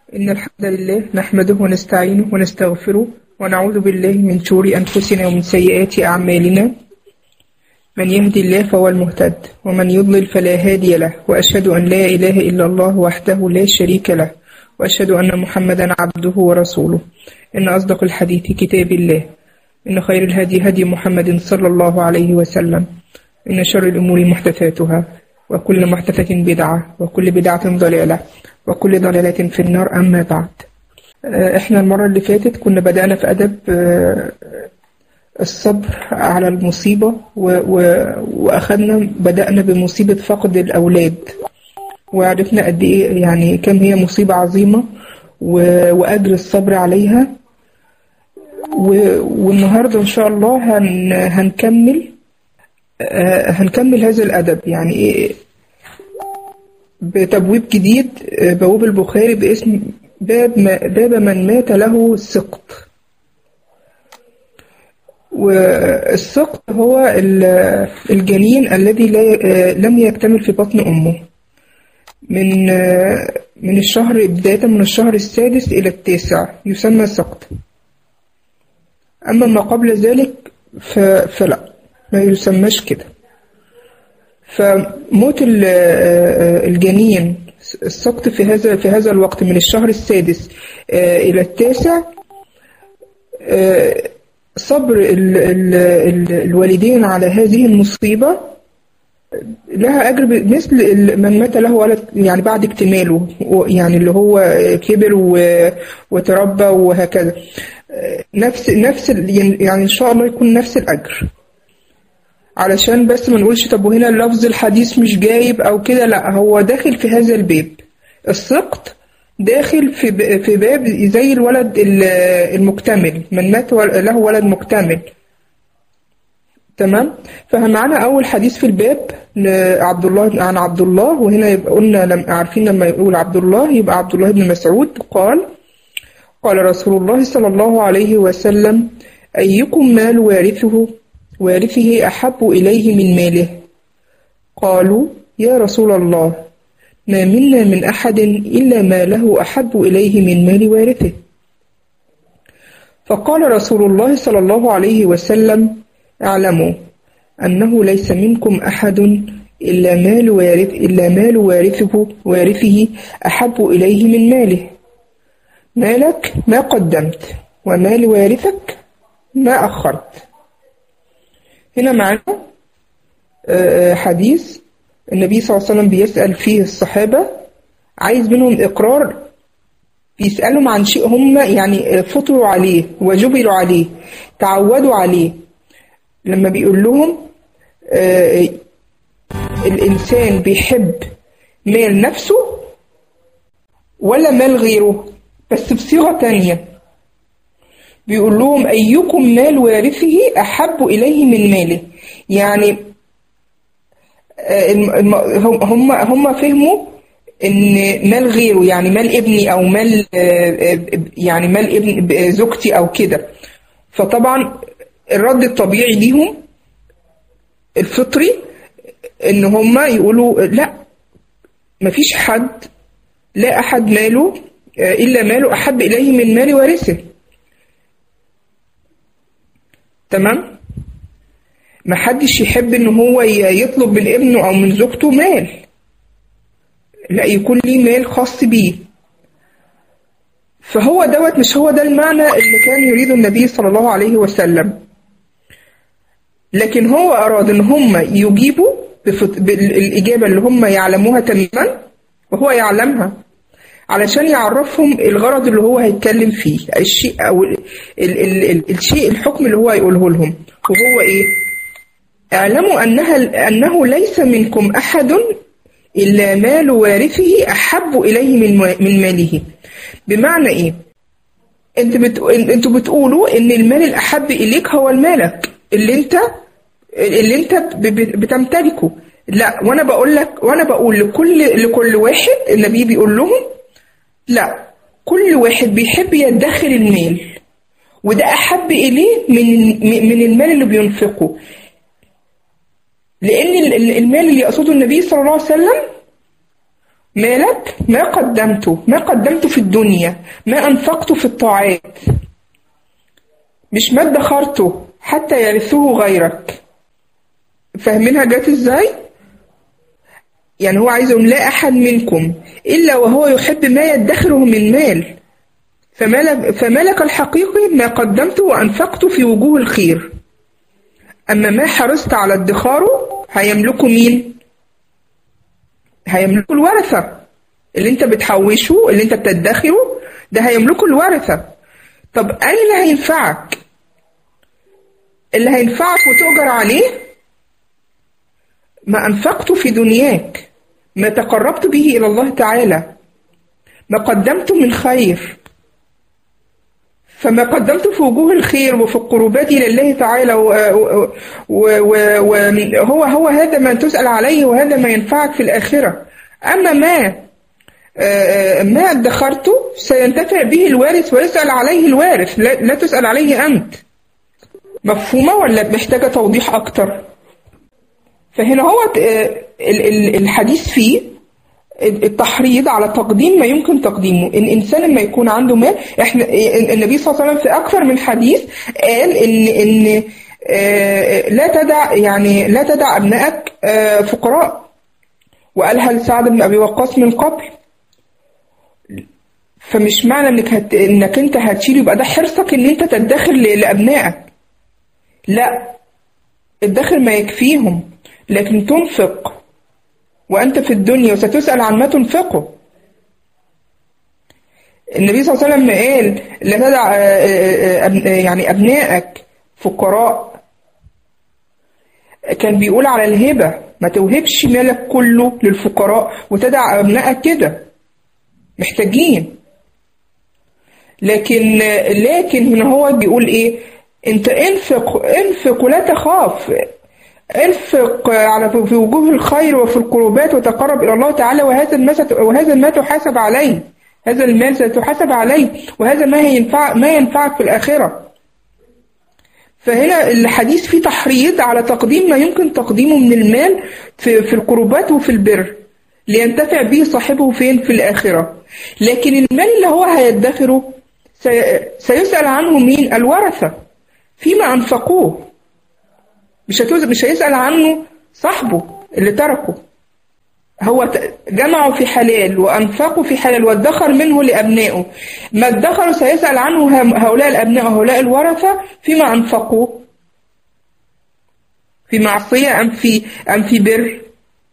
إن الحمد لله نحمده ونستعينه ونستغفره ونعوذ بالله من شرور أنفسنا ومن سيئات أعمالنا من يهدي الله فهو المهتد ومن يضلل فلا هادي له وأشهد أن لا إله إلا الله وحده لا شريك له وأشهد أن محمدا عبده ورسوله إن أصدق الحديث كتاب الله إن خير الهدي هدي محمد صلى الله عليه وسلم إن شر الأمور محدثاتها وكل محدثة بدعة وكل بدعة ضلالة وكل ضلالة في النار أما بعد آه، إحنا المرة اللي فاتت كنا بدأنا في أدب آه، الصبر على المصيبة و- و- وأخذنا بدأنا بمصيبة فقد الأولاد وعرفنا قد إيه يعني كم هي مصيبة عظيمة و- وأجر الصبر عليها و- والنهاردة إن شاء الله هن هنكمل آه، هنكمل هذا الأدب يعني إيه بتبويب جديد آه، بواب البخاري باسم باب ما باب من مات له السقط والسقط هو ال- الجنين الذي لا آه، لم يكتمل في بطن أمه من آه، من الشهر بداية من الشهر السادس إلى التاسع يسمى سقط أما ما قبل ذلك ف- فلا ما يسماش كده فموت ال- آه، الجنين السقط في هذا في هذا الوقت من الشهر السادس آه، إلى التاسع آه، صبر ال ال ال الوالدين على هذه المصيبة لها أجر ب- مثل ال- من مات له ولد يعني بعد اكتماله و- يعني اللي هو كبر و- وتربى وهكذا آه، نفس نفس ال- يعني إن شاء الله يكون نفس الأجر علشان بس ما نقولش طب وهنا اللفظ الحديث مش جايب او كده لا هو داخل في هذا الباب السقط داخل في ب- في باب زي الولد ال- المكتمل من مات ول- له ولد مكتمل تمام فمعانا اول حديث في الباب لعبد الله عن عبد الله وهنا يبقى قلنا لم عارفين لما يقول عبد الله يبقى عبد الله بن مسعود قال قال رسول الله صلى الله عليه وسلم أيكم مال وارثه وارثه أحب إليه من ماله قالوا يا رسول الله ما منا من أحد إلا ما له أحب إليه من مال وارثه فقال رسول الله صلى الله عليه وسلم اعلموا أنه ليس منكم أحد إلا مال وارث إلا مال وارثه وارثه أحب إليه من ماله مالك ما قدمت ومال وارثك ما أخرت هنا معنا آه، حديث النبي صلى الله عليه وسلم بيسأل فيه الصحابة عايز منهم إقرار بيسألهم عن شيء هم يعني فطروا عليه وجبلوا عليه تعودوا عليه لما بيقول لهم آه، الإنسان بيحب مال نفسه ولا مال غيره بس بصيغة تانية بيقول لهم أيكم مال وارثه أحب إليه من ماله يعني آه، الم- الم- هم هم هم فهموا ان مال غيره يعني مال ابني او مال آه، آه، يعني مال ابن آه، زوجتي او كده فطبعا الرد الطبيعي ليهم الفطري ان هم يقولوا لا مفيش حد لا احد ماله آه، الا ماله احب اليه من مال وارثه تمام محدش يحب ان هو ي- يطلب من ابنه او من زوجته مال لا يكون ليه مال خاص بيه فهو دوت مش هو ده المعنى اللي كان يريده النبي صلى الله عليه وسلم لكن هو أراد إن هم يجيبوا بفت... بالإجابة اللي هم يعلموها تماما وهو يعلمها علشان يعرفهم الغرض اللي هو هيتكلم فيه الشيء أو ال... ال... ال... ال... الشيء الحكم اللي هو هيقوله لهم وهو إيه؟ اعلموا أنها أنه ليس منكم أحد إلا مال وارثه أحب إليه من من ماله بمعنى إيه؟ انت بت... انتوا بتقولوا ان المال الاحب اليك هو المالك اللي انت اللي انت ب... ب- بتمتلكه لا وانا بقول لك وانا بقول لكل لكل واحد النبي بيقول لهم لا كل واحد بيحب يدخر المال وده احب اليه من من المال اللي بينفقه لان ال- ال- المال اللي يقصده النبي صلى الله عليه وسلم مالك ما قدمته ما قدمته في الدنيا ما أنفقته في الطاعات مش ما ادخرته حتى يرثه غيرك فاهمينها جت ازاي؟ يعني هو عايز يقول لا أحد منكم إلا وهو يحب ما يدخره من مال فملك, فملك الحقيقي ما قدمته وأنفقته في وجوه الخير أما ما حرصت على ادخاره هيملكه مين؟ هيملكه الورثة اللي انت بتحوشه اللي انت بتدخره ده هيملكه الورثة طب أين اللي هينفعك؟ اللي هينفعك وتؤجر عليه ما أنفقته في دنياك ما تقربت به إلى الله تعالى ما قدمت من خير فما قدمت في وجوه الخير وفي القربات إلى الله تعالى وهو هو هذا ما تسأل عليه وهذا ما ينفعك في الآخرة أما ما ما ادخرته سينتفع به الوارث ويسأل عليه الوارث لا تسأل عليه أنت مفهومة ولا محتاجة توضيح أكتر فهنا هو الحديث فيه التحريض على تقديم ما يمكن تقديمه الانسان لما يكون عنده مال احنا النبي صلى الله عليه وسلم في اكثر من حديث قال ان ان لا تدع يعني لا تدع ابنائك فقراء وقالها لسعد بن ابي وقاص من قبل فمش معنى انك هت... انك انت هتشيل يبقى ده حرصك ان انت تدخر لابنائك لا الدخل ما يكفيهم لكن تنفق وأنت في الدنيا وستسأل عن ما تنفقه النبي صلى الله عليه وسلم قال لا تدع يعني أبنائك فقراء كان بيقول على الهبة ما توهبش مالك كله للفقراء وتدع أبنائك كده محتاجين لكن لكن هنا هو بيقول ايه انت انفق انفق ولا تخاف انفق على في وجوه الخير وفي القربات وتقرب الى الله تعالى وهذا ما وهذا ما تحاسب عليه هذا المال ستحاسب عليه وهذا ما ينفع ما ينفعك في الاخره فهنا الحديث فيه تحريض على تقديم ما يمكن تقديمه من المال في, في القربات وفي البر لينتفع به صاحبه فين في الآخرة لكن المال اللي هو هيدخره سيسأل عنه مين الورثة فيما أنفقوه مش مش هيسأل عنه صاحبه اللي تركه هو جمعه في حلال وأنفقه في حلال وادخر منه لأبنائه ما ادخروا سيسأل عنه هؤلاء الأبناء وهؤلاء الورثة فيما أنفقوه في معصية أم في أم في بر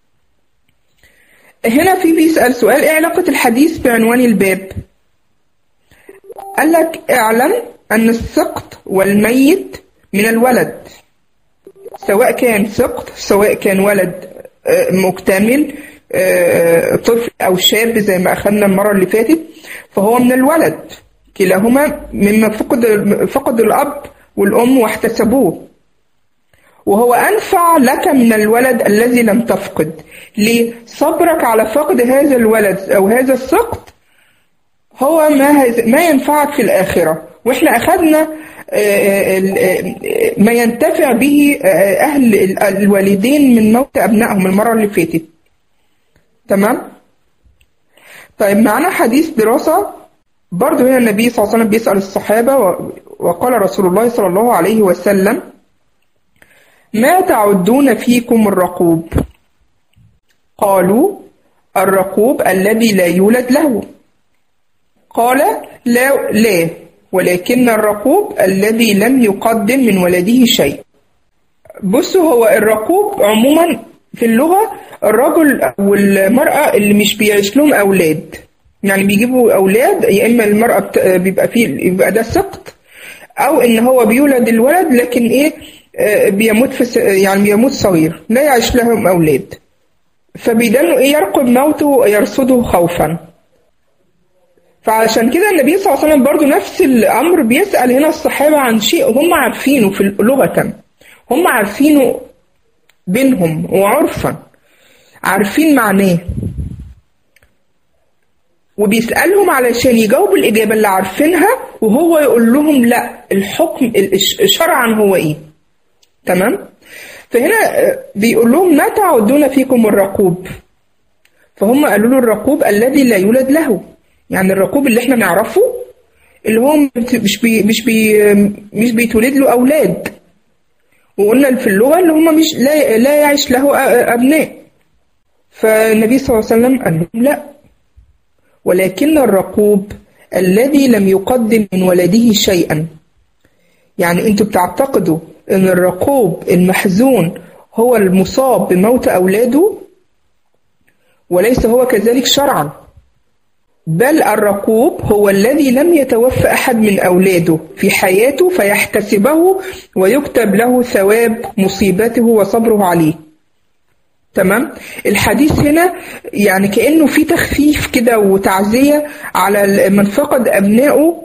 هنا في بيسأل سؤال إيه علاقة الحديث بعنوان الباب قال لك اعلم أن السقط والميت من الولد سواء كان سقط سواء كان ولد مكتمل طفل أو شاب زي ما أخذنا المرة اللي فاتت فهو من الولد كلاهما مما فقد فقد الأب والأم واحتسبوه وهو أنفع لك من الولد الذي لم تفقد ليه؟ صبرك على فقد هذا الولد أو هذا السقط هو ما ما ينفعك في الآخرة وإحنا أخذنا ما ينتفع به أهل الوالدين من موت أبنائهم المرة اللي فاتت تمام؟ طيب معنا حديث دراسة برضه هنا النبي صلى الله عليه وسلم بيسأل الصحابة وقال رسول الله صلى الله عليه وسلم ما تعدون فيكم الرقوب قالوا الرقوب الذي لا يولد له قال لا لا ولكن الرقوب الذي لم يقدم من ولده شيء بصوا هو الرقوب عموما في اللغة الرجل أو المرأة اللي مش بيعيش لهم أولاد يعني بيجيبوا أولاد يا إما المرأة بيبقى فيه بيبقى ده سقط أو إن هو بيولد الولد لكن إيه بيموت في يعني بيموت صغير لا يعيش لهم أولاد فبيدلوا إيه يرقب موته ويرصده خوفا فعشان كده النبي صلى الله عليه وسلم برضو نفس الأمر بيسأل هنا الصحابة عن شيء هم عارفينه في لغة هم عارفينه بينهم وعرفا عارفين معناه وبيسألهم علشان يجاوبوا الإجابة اللي عارفينها وهو يقول لهم لا الحكم شرعا هو إيه تمام فهنا بيقول لهم ما تعدون فيكم الرقوب فهم قالوا له الرقوب الذي لا يولد له يعني الرقوب اللي احنا نعرفه اللي هو مش بي مش بي مش بيتولد له اولاد وقلنا في اللغه اللي هم مش لا لا يعيش له ابناء فالنبي صلى الله عليه وسلم قال لهم لا ولكن الرقوب الذي لم يقدم من ولده شيئا يعني انتوا بتعتقدوا ان الرقوب المحزون هو المصاب بموت اولاده وليس هو كذلك شرعا بل الرقوب هو الذي لم يتوفى أحد من أولاده في حياته فيحتسبه ويكتب له ثواب مصيبته وصبره عليه تمام الحديث هنا يعني كأنه في تخفيف كده وتعزية على من فقد أبنائه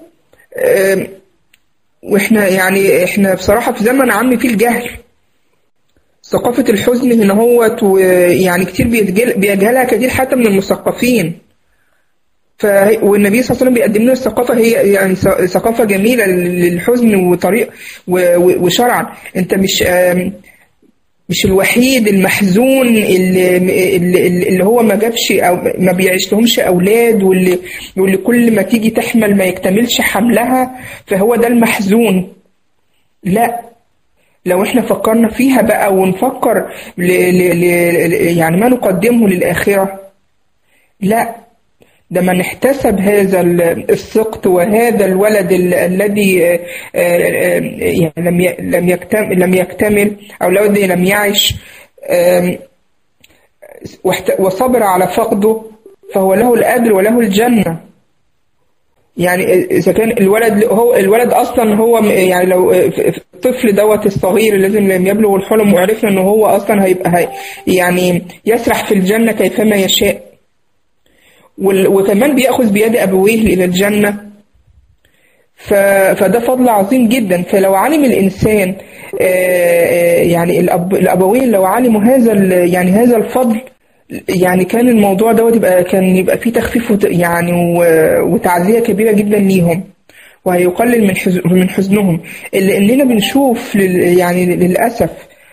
واحنا يعني احنا بصراحة في زمن عام فيه الجهل ثقافة الحزن هنا هو يعني كتير بيجهلها كتير حتى من المثقفين ف والنبي صلى الله عليه وسلم بيقدم لنا الثقافة هي يعني ثقافة جميلة للحزن وطريق وشرعا انت مش مش الوحيد المحزون اللي, اللي, اللي هو ما جابش او ما بيعيش لهمش اولاد واللي واللي كل ما تيجي تحمل ما يكتملش حملها فهو ده المحزون لا لو احنا فكرنا فيها بقى ونفكر ل ل ل يعني ما نقدمه للآخرة لا ده من احتسب هذا السقط وهذا الولد الذي يعني لم لم يكتمل لم يكتمل او الذي لم يعش وصبر على فقده فهو له الاجر وله الجنه يعني اذا كان الولد هو الولد اصلا هو يعني لو الطفل دوت الصغير الذي لم يبلغ الحلم وعرفنا ان هو اصلا هيبقى يعني يسرح في الجنه كيفما يشاء وكمان بيأخذ بيد أبويه إلى الجنة فده فضل عظيم جدا فلو علم الإنسان يعني الأب الأبوين لو علموا هذا يعني هذا الفضل يعني كان الموضوع دوت يبقى كان يبقى فيه تخفيف يعني وتعزية كبيرة جدا ليهم وهيقلل من حزن من حزنهم اللي اننا بنشوف يعني للاسف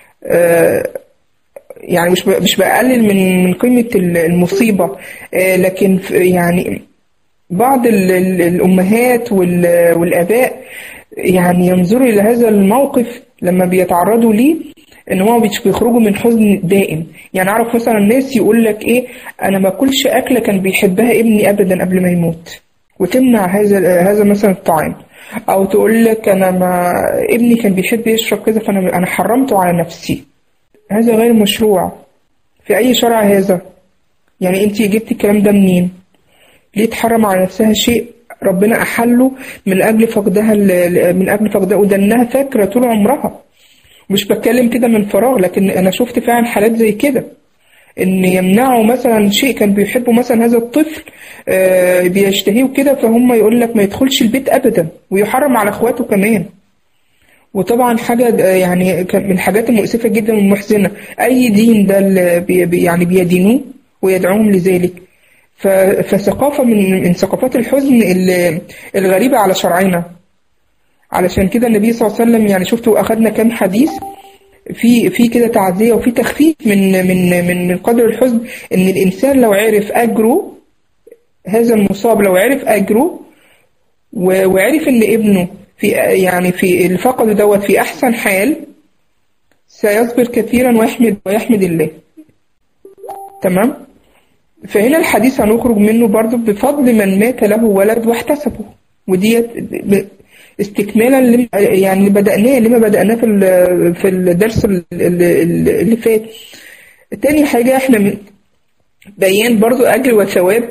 يعني مش مش بقلل من من قيمة المصيبة لكن يعني بعض الأمهات والآباء يعني ينظروا إلى هذا الموقف لما بيتعرضوا ليه ان هم بيخرجوا من حزن دائم يعني اعرف مثلا الناس يقول لك ايه انا ما اكلش اكله كان بيحبها ابني ابدا قبل ما يموت وتمنع هذا هذا مثلا الطعام او تقول لك انا ما ابني كان بيحب يشرب كذا فانا انا حرمته على نفسي هذا غير مشروع في أي شرع هذا يعني أنت جبتي الكلام ده منين ليه تحرم على نفسها شيء ربنا أحله من أجل فقدها من أجل فقدها ودنها فاكرة طول عمرها مش بتكلم كده من فراغ لكن أنا شفت فعلا حالات زي كده ان يمنعوا مثلا شيء كان بيحبه مثلا هذا الطفل بيشتهيه وكده فهم يقول لك ما يدخلش البيت ابدا ويحرم على اخواته كمان وطبعا حاجة يعني من الحاجات المؤسفة جدا والمحزنة أي دين ده اللي بي يعني بيدينوه ويدعوهم لذلك فثقافة من من ثقافات الحزن الغريبة على شرعنا علشان كده النبي صلى الله عليه وسلم يعني شفتوا أخذنا كام حديث في في كده تعزية وفي تخفيف من من من من قدر الحزن إن الإنسان لو عرف أجره هذا المصاب لو عرف أجره وعرف إن ابنه في يعني في الفقد دوت في أحسن حال سيصبر كثيرا ويحمد ويحمد الله تمام فهنا الحديث هنخرج منه برضو بفضل من مات له ولد واحتسبه وديت استكمالا لم يعني بدأناه لما بدأناه في في الدرس اللي فات تاني حاجة احنا بيان برضو أجر وثواب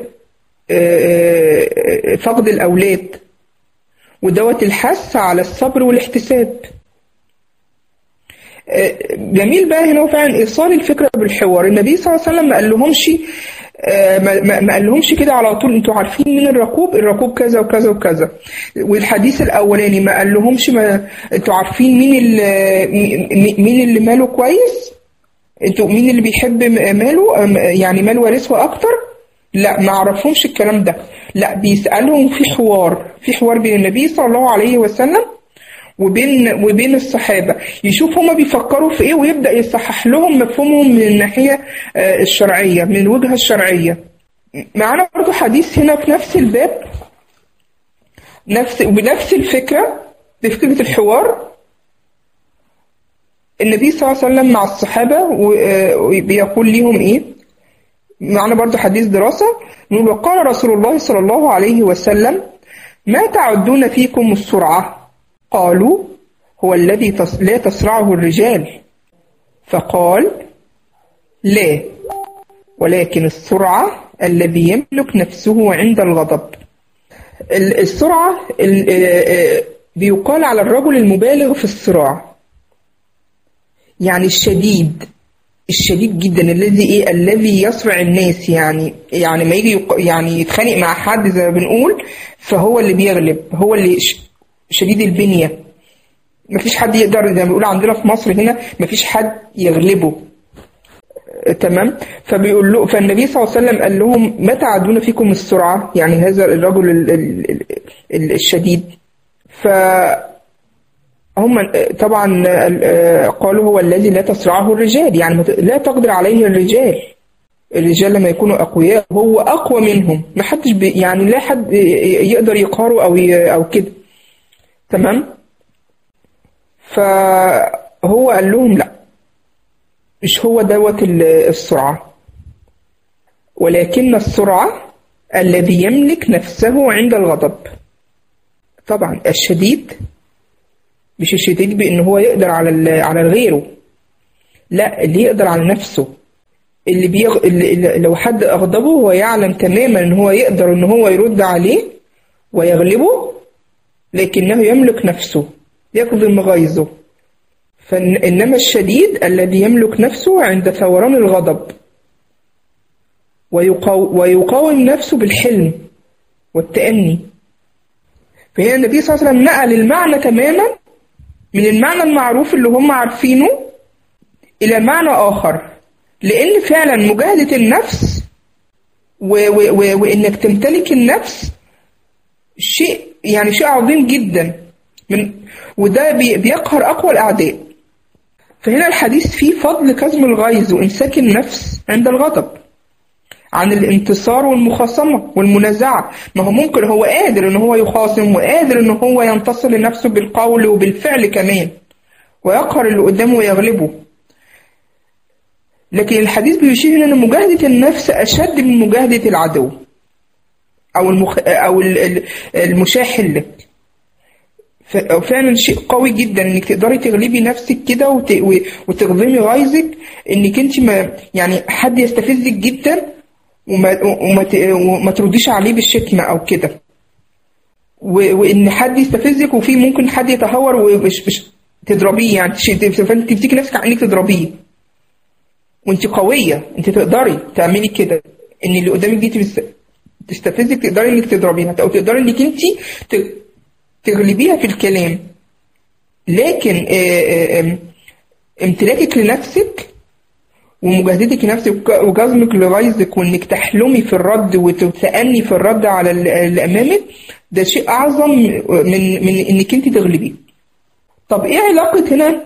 فقد الأولاد ودوت الحث على الصبر والاحتساب جميل بقى هنا فعلا ايصال الفكره بالحوار النبي صلى الله عليه وسلم ما قال لهمش ما قال لهمش كده على طول انتوا عارفين مين الركوب الركوب كذا وكذا وكذا والحديث الاولاني ما قال لهمش ما انتوا عارفين مين اللي مين اللي ماله كويس انتوا مين اللي بيحب ماله يعني مال وارثه اكتر لا ما عرفهمش الكلام ده لا بيسألهم في حوار في حوار بين النبي صلى الله عليه وسلم وبين وبين الصحابة يشوف هما بيفكروا في ايه ويبدأ يصحح لهم مفهومهم من الناحية آه، الشرعية من الوجهة الشرعية معانا برضو حديث هنا في نفس الباب نفس بنفس الفكرة بفكرة الحوار النبي صلى الله عليه وسلم مع الصحابة وبيقول لهم ايه معنا برضو حديث دراسة نقول وقال رسول الله صلى الله عليه وسلم ما تعدون فيكم السرعة قالوا هو الذي تص... لا تسرعه الرجال فقال لا ولكن السرعة الذي يملك نفسه عند الغضب السرعة بيقال على الرجل المبالغ في الصراع يعني الشديد الشديد جدا الذي ايه الذي يصرع الناس يعني يعني ما يجي يق... يعني يتخانق مع حد زي ما بنقول فهو اللي بيغلب هو اللي ش... شديد البنيه مفيش حد يقدر زي ما بنقول عندنا في مصر هنا مفيش حد يغلبه تمام فبيقول له فالنبي صلى الله عليه وسلم قال لهم ما تعدون فيكم السرعه يعني هذا الرجل ال... ال... ال... الشديد ف هم طبعا قالوا هو الذي لا تسرعه الرجال يعني لا تقدر عليه الرجال الرجال لما يكونوا أقوياء هو أقوى منهم ما حدش بي يعني لا حد يقدر يقاره أو أو كده تمام فهو قال لهم لا مش هو دوت السرعة ولكن السرعة الذي يملك نفسه عند الغضب طبعا الشديد مش الشديد بان هو يقدر على على غيره لا اللي يقدر على نفسه اللي, بيغ... اللي لو حد اغضبه هو يعلم تماما ان هو يقدر ان هو يرد عليه ويغلبه لكنه يملك نفسه يكظم غيظه فإنما الشديد الذي يملك نفسه عند ثوران الغضب ويقاو... ويقاوم نفسه بالحلم والتأني فهنا النبي صلى الله عليه وسلم نقل المعنى تماما من المعنى المعروف اللي هم عارفينه إلى معنى آخر لأن فعلا مجاهدة النفس و و و وإنك تمتلك النفس شيء يعني شيء عظيم جدا من وده بي بيقهر أقوى الأعداء فهنا الحديث فيه فضل كظم الغيظ وإمساك النفس عند الغضب عن الانتصار والمخاصمة والمنازعة ما هو ممكن هو قادر ان هو يخاصم وقادر ان هو ينتصر لنفسه بالقول وبالفعل كمان ويقهر اللي قدامه ويغلبه لكن الحديث بيشير ان مجاهدة النفس اشد من مجاهدة العدو او المخ... او المشاحن لك فعلا شيء قوي جدا انك تقدري تغلبي نفسك كده وت... وتغضمي غيظك انك انت ما يعني حد يستفزك جدا وما وما وما ترديش عليه بالشتيمه او كده وان حد يستفزك وفي ممكن حد يتهور ومش مش تضربيه يعني فانت تمسكي نفسك انك تضربيه وانت قويه انت تقدري تعملي كده ان اللي قدامك دي تستفزك تقدري انك تضربيها او تقدري انك انت تغلبيها في الكلام لكن امتلاكك لنفسك ومجاهدتك لنفسك وجزمك لغيظك وانك تحلمي في الرد وتتأني في الرد على اللي امامك ده شيء اعظم من من انك انت تغلبيه. طب ايه علاقة هنا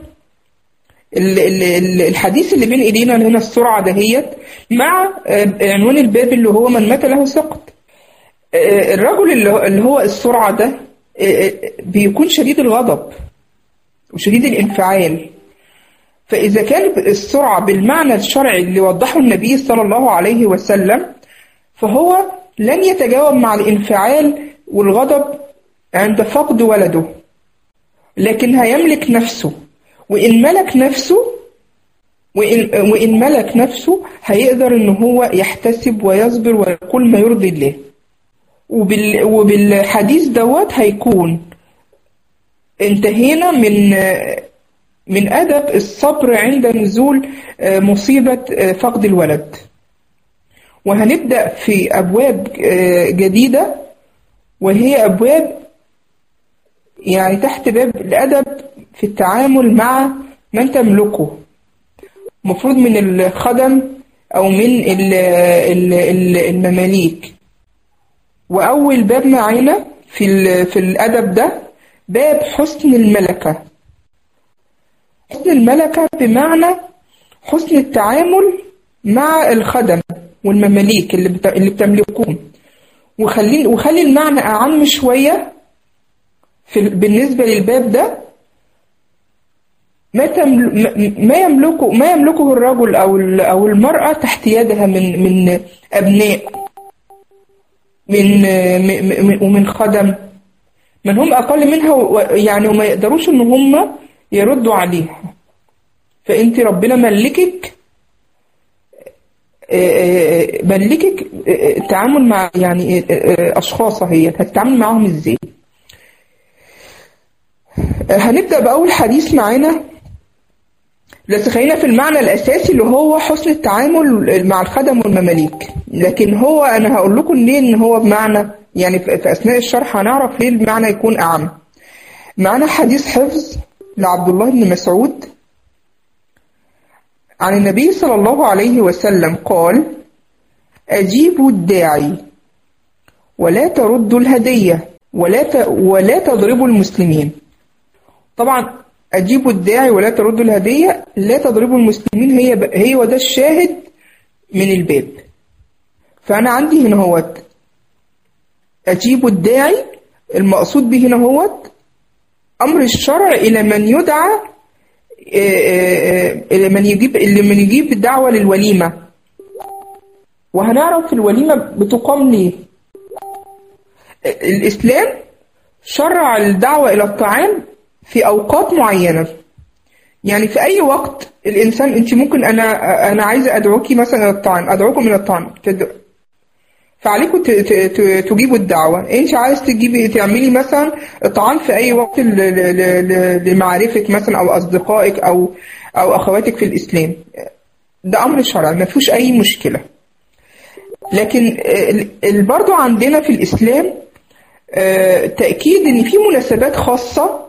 الحديث اللي بين ايدينا هنا السرعة دهيت مع عنوان الباب اللي هو من مات له سقط. الرجل اللي هو السرعة ده بيكون شديد الغضب وشديد الانفعال فإذا كانت السرعة بالمعنى الشرعي اللي وضحه النبي صلى الله عليه وسلم فهو لن يتجاوب مع الانفعال والغضب عند فقد ولده لكن هيملك نفسه وإن ملك نفسه وإن, وإن ملك نفسه هيقدر إن هو يحتسب ويصبر ويقول ما يرضي الله وبال وبالحديث دوت هيكون انتهينا من من أدب الصبر عند نزول مصيبة فقد الولد وهنبدأ في أبواب جديدة وهي أبواب يعني تحت باب الأدب في التعامل مع من تملكه مفروض من الخدم أو من المماليك وأول باب معانا في في الأدب ده باب حسن الملكة حسن الملكة بمعنى حسن التعامل مع الخدم والمماليك اللي بت... اللي بتملكوهم وخلي وخلي المعنى أعم شوية في ال- بالنسبة للباب ده ما تمل... ما- ما يملكه ما يملكه الرجل أو ال- أو المرأة تحت يدها من من أبناء من م- م- ومن خدم من هم أقل منها و- يعني وما يقدروش إن هم يردوا عليها فأنت ربنا ملكك آه، آه، ملكك آه، التعامل مع يعني آه، آه، أشخاص هي هتتعامل معاهم إزاي آه، هنبدأ بأول حديث معانا بس خلينا في المعنى الأساسي اللي هو حسن التعامل مع الخدم والمماليك لكن هو أنا هقول لكم ليه إن هو بمعنى يعني في في أثناء الشرح هنعرف ليه المعنى يكون أعم معنا حديث حفظ لعبد الله بن مسعود عن النبي صلى الله عليه وسلم قال أجيبوا الداعي ولا تردوا الهدية ولا ت... ولا تضربوا المسلمين طبعا أجيبوا الداعي ولا تردوا الهدية لا تضربوا المسلمين هي ب... هي وده الشاهد من الباب فأنا عندي هنا هوت أجيبوا الداعي المقصود به هنا هوت أمر الشرع إلى من يدعى آه، آه، آه، إلى من يجيب اللي من يجيب الدعوة للوليمة وهنعرف الوليمة بتقام ليه الإسلام شرع الدعوة إلى الطعام في أوقات معينة يعني في أي وقت الإنسان أنت ممكن أنا أنا عايزة أدعوكي مثلا إلى الطعام أدعوكم إلى الطعام تد- فعليكم ت- ت- ت- تجيبوا الدعوة انت عايز تجيبي تعملي مثلا طعام في اي وقت ل- ل- ل- ل- لمعارفك مثلا او اصدقائك او او اخواتك في الاسلام ده امر شرعي ما فيهوش اي مشكلة لكن ال- ال- برضو عندنا في الاسلام آه، تأكيد ان في مناسبات خاصة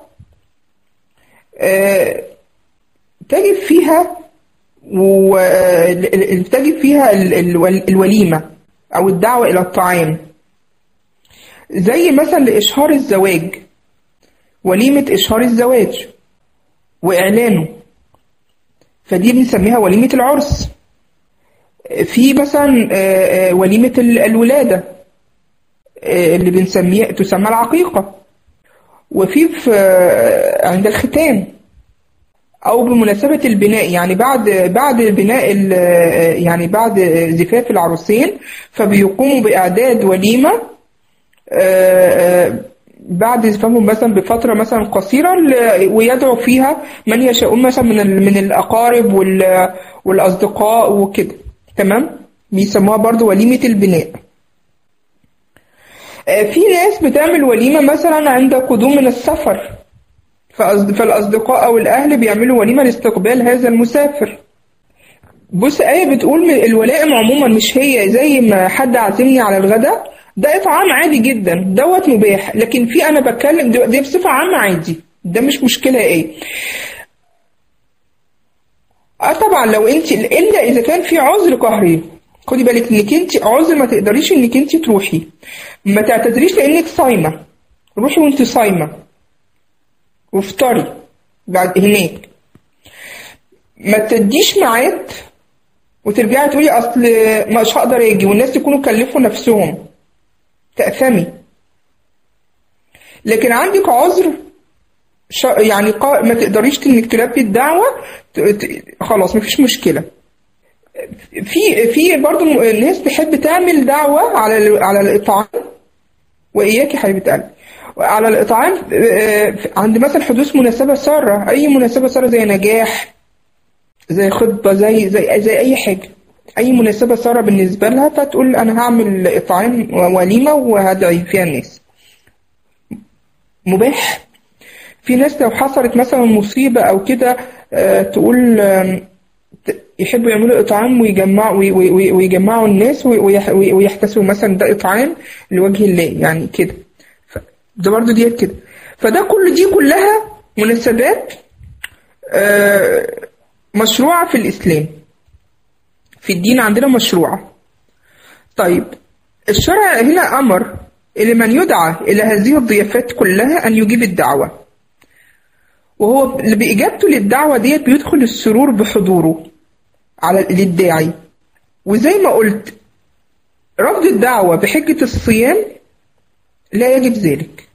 آه، تجب فيها و- ال- ال- تجب فيها ال- ال- الوليمة أو الدعوة إلى الطعام زي مثلا لإشهار الزواج وليمة إشهار الزواج وإعلانه فدي بنسميها وليمة العرس في مثلا آه، آه، وليمة ال- الولادة آه، اللي بنسميها تسمى العقيقة وفي في آه، عند الختان أو بمناسبة البناء يعني بعد بعد بناء ال- يعني بعد زفاف العروسين فبيقوموا بإعداد وليمة آه، آه، بعد زفافهم مثلا بفترة مثلا قصيرة ل- ويدعو فيها من يشاءون مثلا من ال- من الأقارب وال- والأصدقاء وكده تمام بيسموها برضو وليمة البناء آه، في ناس بتعمل وليمة مثلا عند قدوم من السفر فأصد- فالأصدقاء أو الأهل بيعملوا وليمة لاستقبال هذا المسافر بص آية بتقول من الولائم عموما مش هي زي ما حد عازمني على الغداء ده إطعام عادي جدا دوت مباح لكن في أنا بتكلم دي دي بصفة عامة عادي ده مش مشكلة إيه اه طبعا لو انت الا اذا كان في عذر قهري خدي بالك انك انت عذر ما تقدريش انك انت تروحي ما تعتذريش لانك صايمه روحي وانت صايمه وافطري بعد هناك ما تديش ميعاد وترجعي تقولي اصل مش هقدر اجي والناس يكونوا كلفوا نفسهم تأثمي لكن عندك عذر ش- يعني قا- ما تقدريش انك تلبي الدعوة ت- ت- خلاص مفيش مشكلة في في برضه م- ناس تحب تعمل دعوة على ال- على الإطعام وإياك يا حبيبة قلبي على الإطعام آه، عند مثلا حدوث مناسبة سارة أي مناسبة سارة زي نجاح زي خطبة زي زي زي أي حاجة أي مناسبة سارة بالنسبة لها فتقول أنا هعمل إطعام وليمة وهدعي فيها الناس مباح في ناس لو حصلت مثلا مصيبة أو كده آه، تقول آم، ت- يحبوا يعملوا إطعام ويجمعوا وي- وي- وي- ويجمعوا الناس وي- ويح- وي- ويحتسبوا مثلا ده إطعام لوجه الله يعني كده ف- ده برضو ديت كده فده كل دي كلها مناسبات آه، مشروعة في الإسلام في الدين عندنا مشروعة طيب الشرع هنا أمر لمن يدعى إلى هذه الضيافات كلها أن يجيب الدعوة وهو بإجابته للدعوة ديت بيدخل السرور بحضوره على للداعي وزي ما قلت رفض الدعوة بحجة الصيام لا يجب ذلك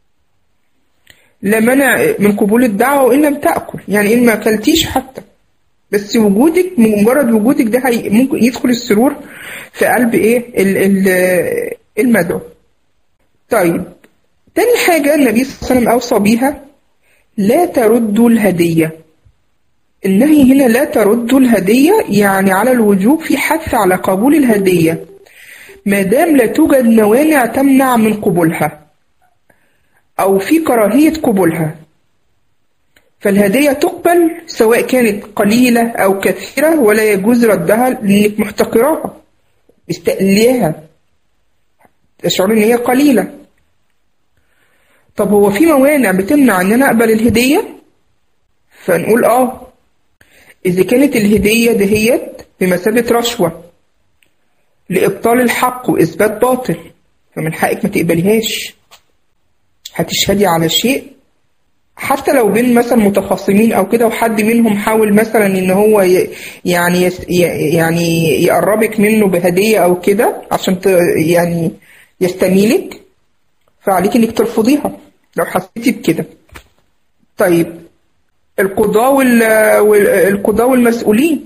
لا منع من قبول الدعوة وإن لم تأكل يعني إن ما أكلتيش حتى بس وجودك مجرد وجودك ده هي ممكن يدخل السرور في قلب إيه ال- ال- المدعو طيب تاني حاجة النبي صلى الله عليه وسلم أوصى بيها لا تردوا الهدية النهي هنا لا تردوا الهدية يعني على الوجوب في حث على قبول الهدية ما دام لا توجد موانع تمنع من قبولها أو في كراهية قبولها فالهدية تقبل سواء كانت قليلة أو كثيرة ولا يجوز ردها لأنك محتقراها مستقليها تشعر إن هي قليلة طب هو في موانع بتمنع إن أنا أقبل الهدية فنقول آه إذا كانت الهدية دهيت بمثابة رشوة لإبطال الحق وإثبات باطل فمن حقك ما تقبليهاش هتشهدي على شيء حتى لو بين مثلا متخاصمين او كده وحد منهم حاول مثلا ان هو ي- يعني يس ي- يعني يقربك منه بهديه او كده عشان ت يعني يستميلك فعليك انك ترفضيها لو حسيتي بكده طيب القضاة وال والقضاة والمسؤولين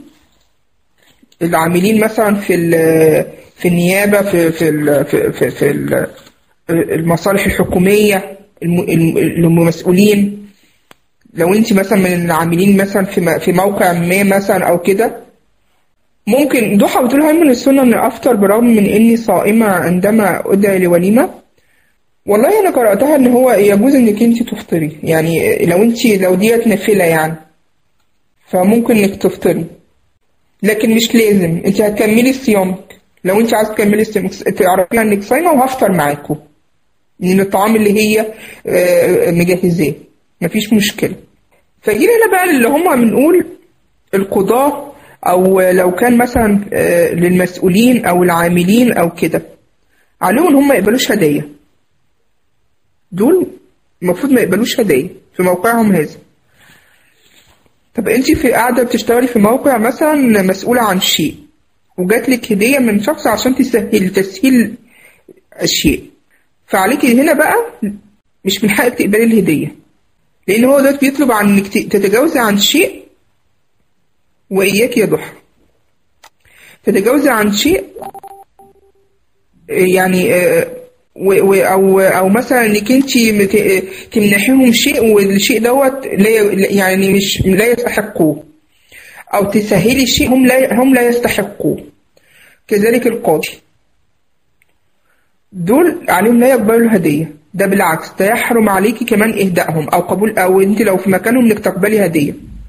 العاملين مثلا في ال- في النيابة في في ال- في في, في ال- المصالح الحكومية الم- الم- المسؤولين لو انت مثلا من العاملين مثلا في م- في موقع ما مثلا او كده ممكن ضحى بتقول هل من السنة ان افطر برغم من اني صائمة عندما ادعي لوليمة والله انا قرأتها ان هو يجوز انك انت تفطري يعني لو انت لو ديت نافلة يعني فممكن انك تفطري لكن مش لازم انت هتكملي صيامك لو انت عايز تكملي صيامك تعرفي انك صايمة وهفطر معاكم من الطعام اللي هي آه، مجهزاه مفيش مشكلة فجينا هنا بقى اللي هم بنقول القضاة أو لو كان مثلا آه، للمسؤولين أو العاملين أو كده عليهم إن هم ما يقبلوش هدية دول المفروض ما يقبلوش هدية في موقعهم هذا طب انت في قاعدة بتشتغلي في موقع مثلا مسؤولة عن شيء وجات لك هدية من شخص عشان تسهل تسهيل الشيء فعليك هنا بقى مش من حقك تقبلي الهدية لأن هو ده بيطلب عن إنك ت- تتجاوزي عن شيء وإياك يا ضحى تتجاوزي عن شيء يعني آه، و- و- أو أو مثلا إنك أنت مت- تمنحيهم شيء والشيء دوت لا ي- يعني مش لا يستحقوه أو تسهلي شيء هم لا هم لا يستحقوه كذلك القاضي دول عليهم لا يقبلوا الهدية ده بالعكس ده يحرم عليكي كمان إهدائهم أو قبول أو أنت لو في مكانهم إنك تقبلي هدية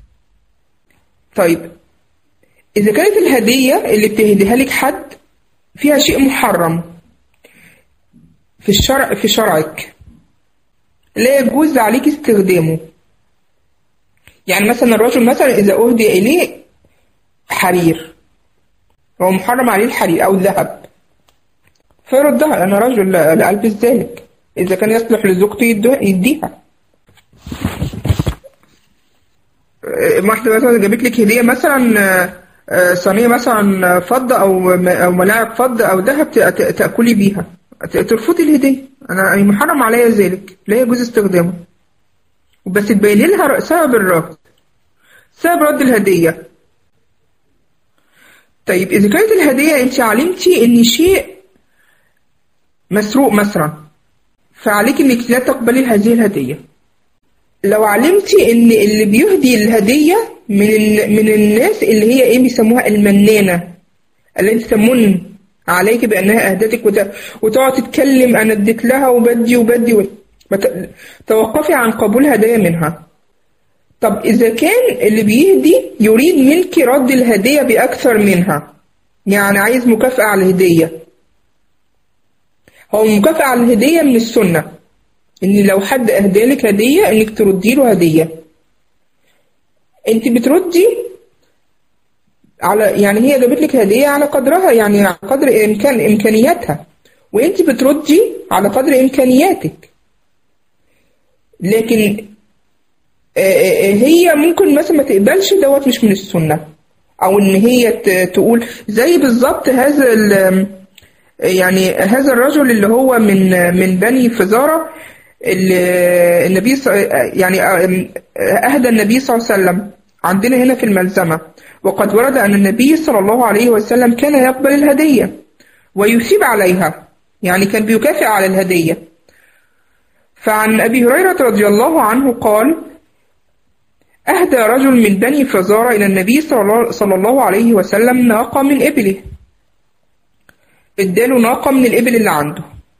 طيب إذا كانت الهدية اللي بتهديها لك حد فيها شيء محرم في الشرع في شرعك لا يجوز عليك استخدامه يعني مثلا الرجل مثلا إذا أهدي إليه حرير هو محرم عليه الحرير أو الذهب فيردها أنا رجل لا لا ألبس ذلك إذا كان يصلح لزوجته يدوها- يديها آه، واحدة مثلا جابت لك هدية مثلا آه، آه، صينية مثلا فضة أو م- أو ملاعب فضة أو ذهب ت- ت- تأكلي بيها ت- ترفضي الهدية أنا أي محرم عليا ذلك لا يجوز استخدامه بس تبين لها سبب الرفض سبب رد الهدية طيب إذا كانت الهدية أنت علمتي إن شيء مسروق مثلا فعليك إنك لا تقبلي هذه الهدية لو علمتي إن اللي بيهدي الهدية من ال- من الناس اللي هي إيه بيسموها المنانة التي تمن عليك بأنها أهدتك وت- وتقعد تتكلم أنا اديت لها وبدي وبدي و... ما ت- توقفي عن قبول هدايا منها طب إذا كان اللي بيهدي يريد منك رد الهدية بأكثر منها يعني عايز مكافأة على الهدية هو المكافأة على الهدية من السنة إن لو حد أهدى لك هدية إنك تردي له هدية أنت بتردي على يعني هي جابت لك هدية على قدرها يعني على قدر إمكان إمكانياتها وانت بتردي على قدر امكانياتك لكن آه، آه، هي ممكن مثلا ما تقبلش دوت مش من السنة او ان هي ت- تقول زي بالظبط هذا ال- يعني هذا الرجل اللي هو من من بني فزارة اللي النبي ص- يعني اهدى النبي صلى الله عليه وسلم عندنا هنا في الملزمة وقد ورد أن النبي صلى الله عليه وسلم كان يقبل الهدية ويثيب عليها يعني كان بيكافئ على الهدية فعن أبي هريرة رضي الله عنه قال أهدى رجل من بني فزارة إلى النبي صلى الله- صلى الله عليه وسلم ناقة من إبله اداله ناقة من الإبل اللي عنده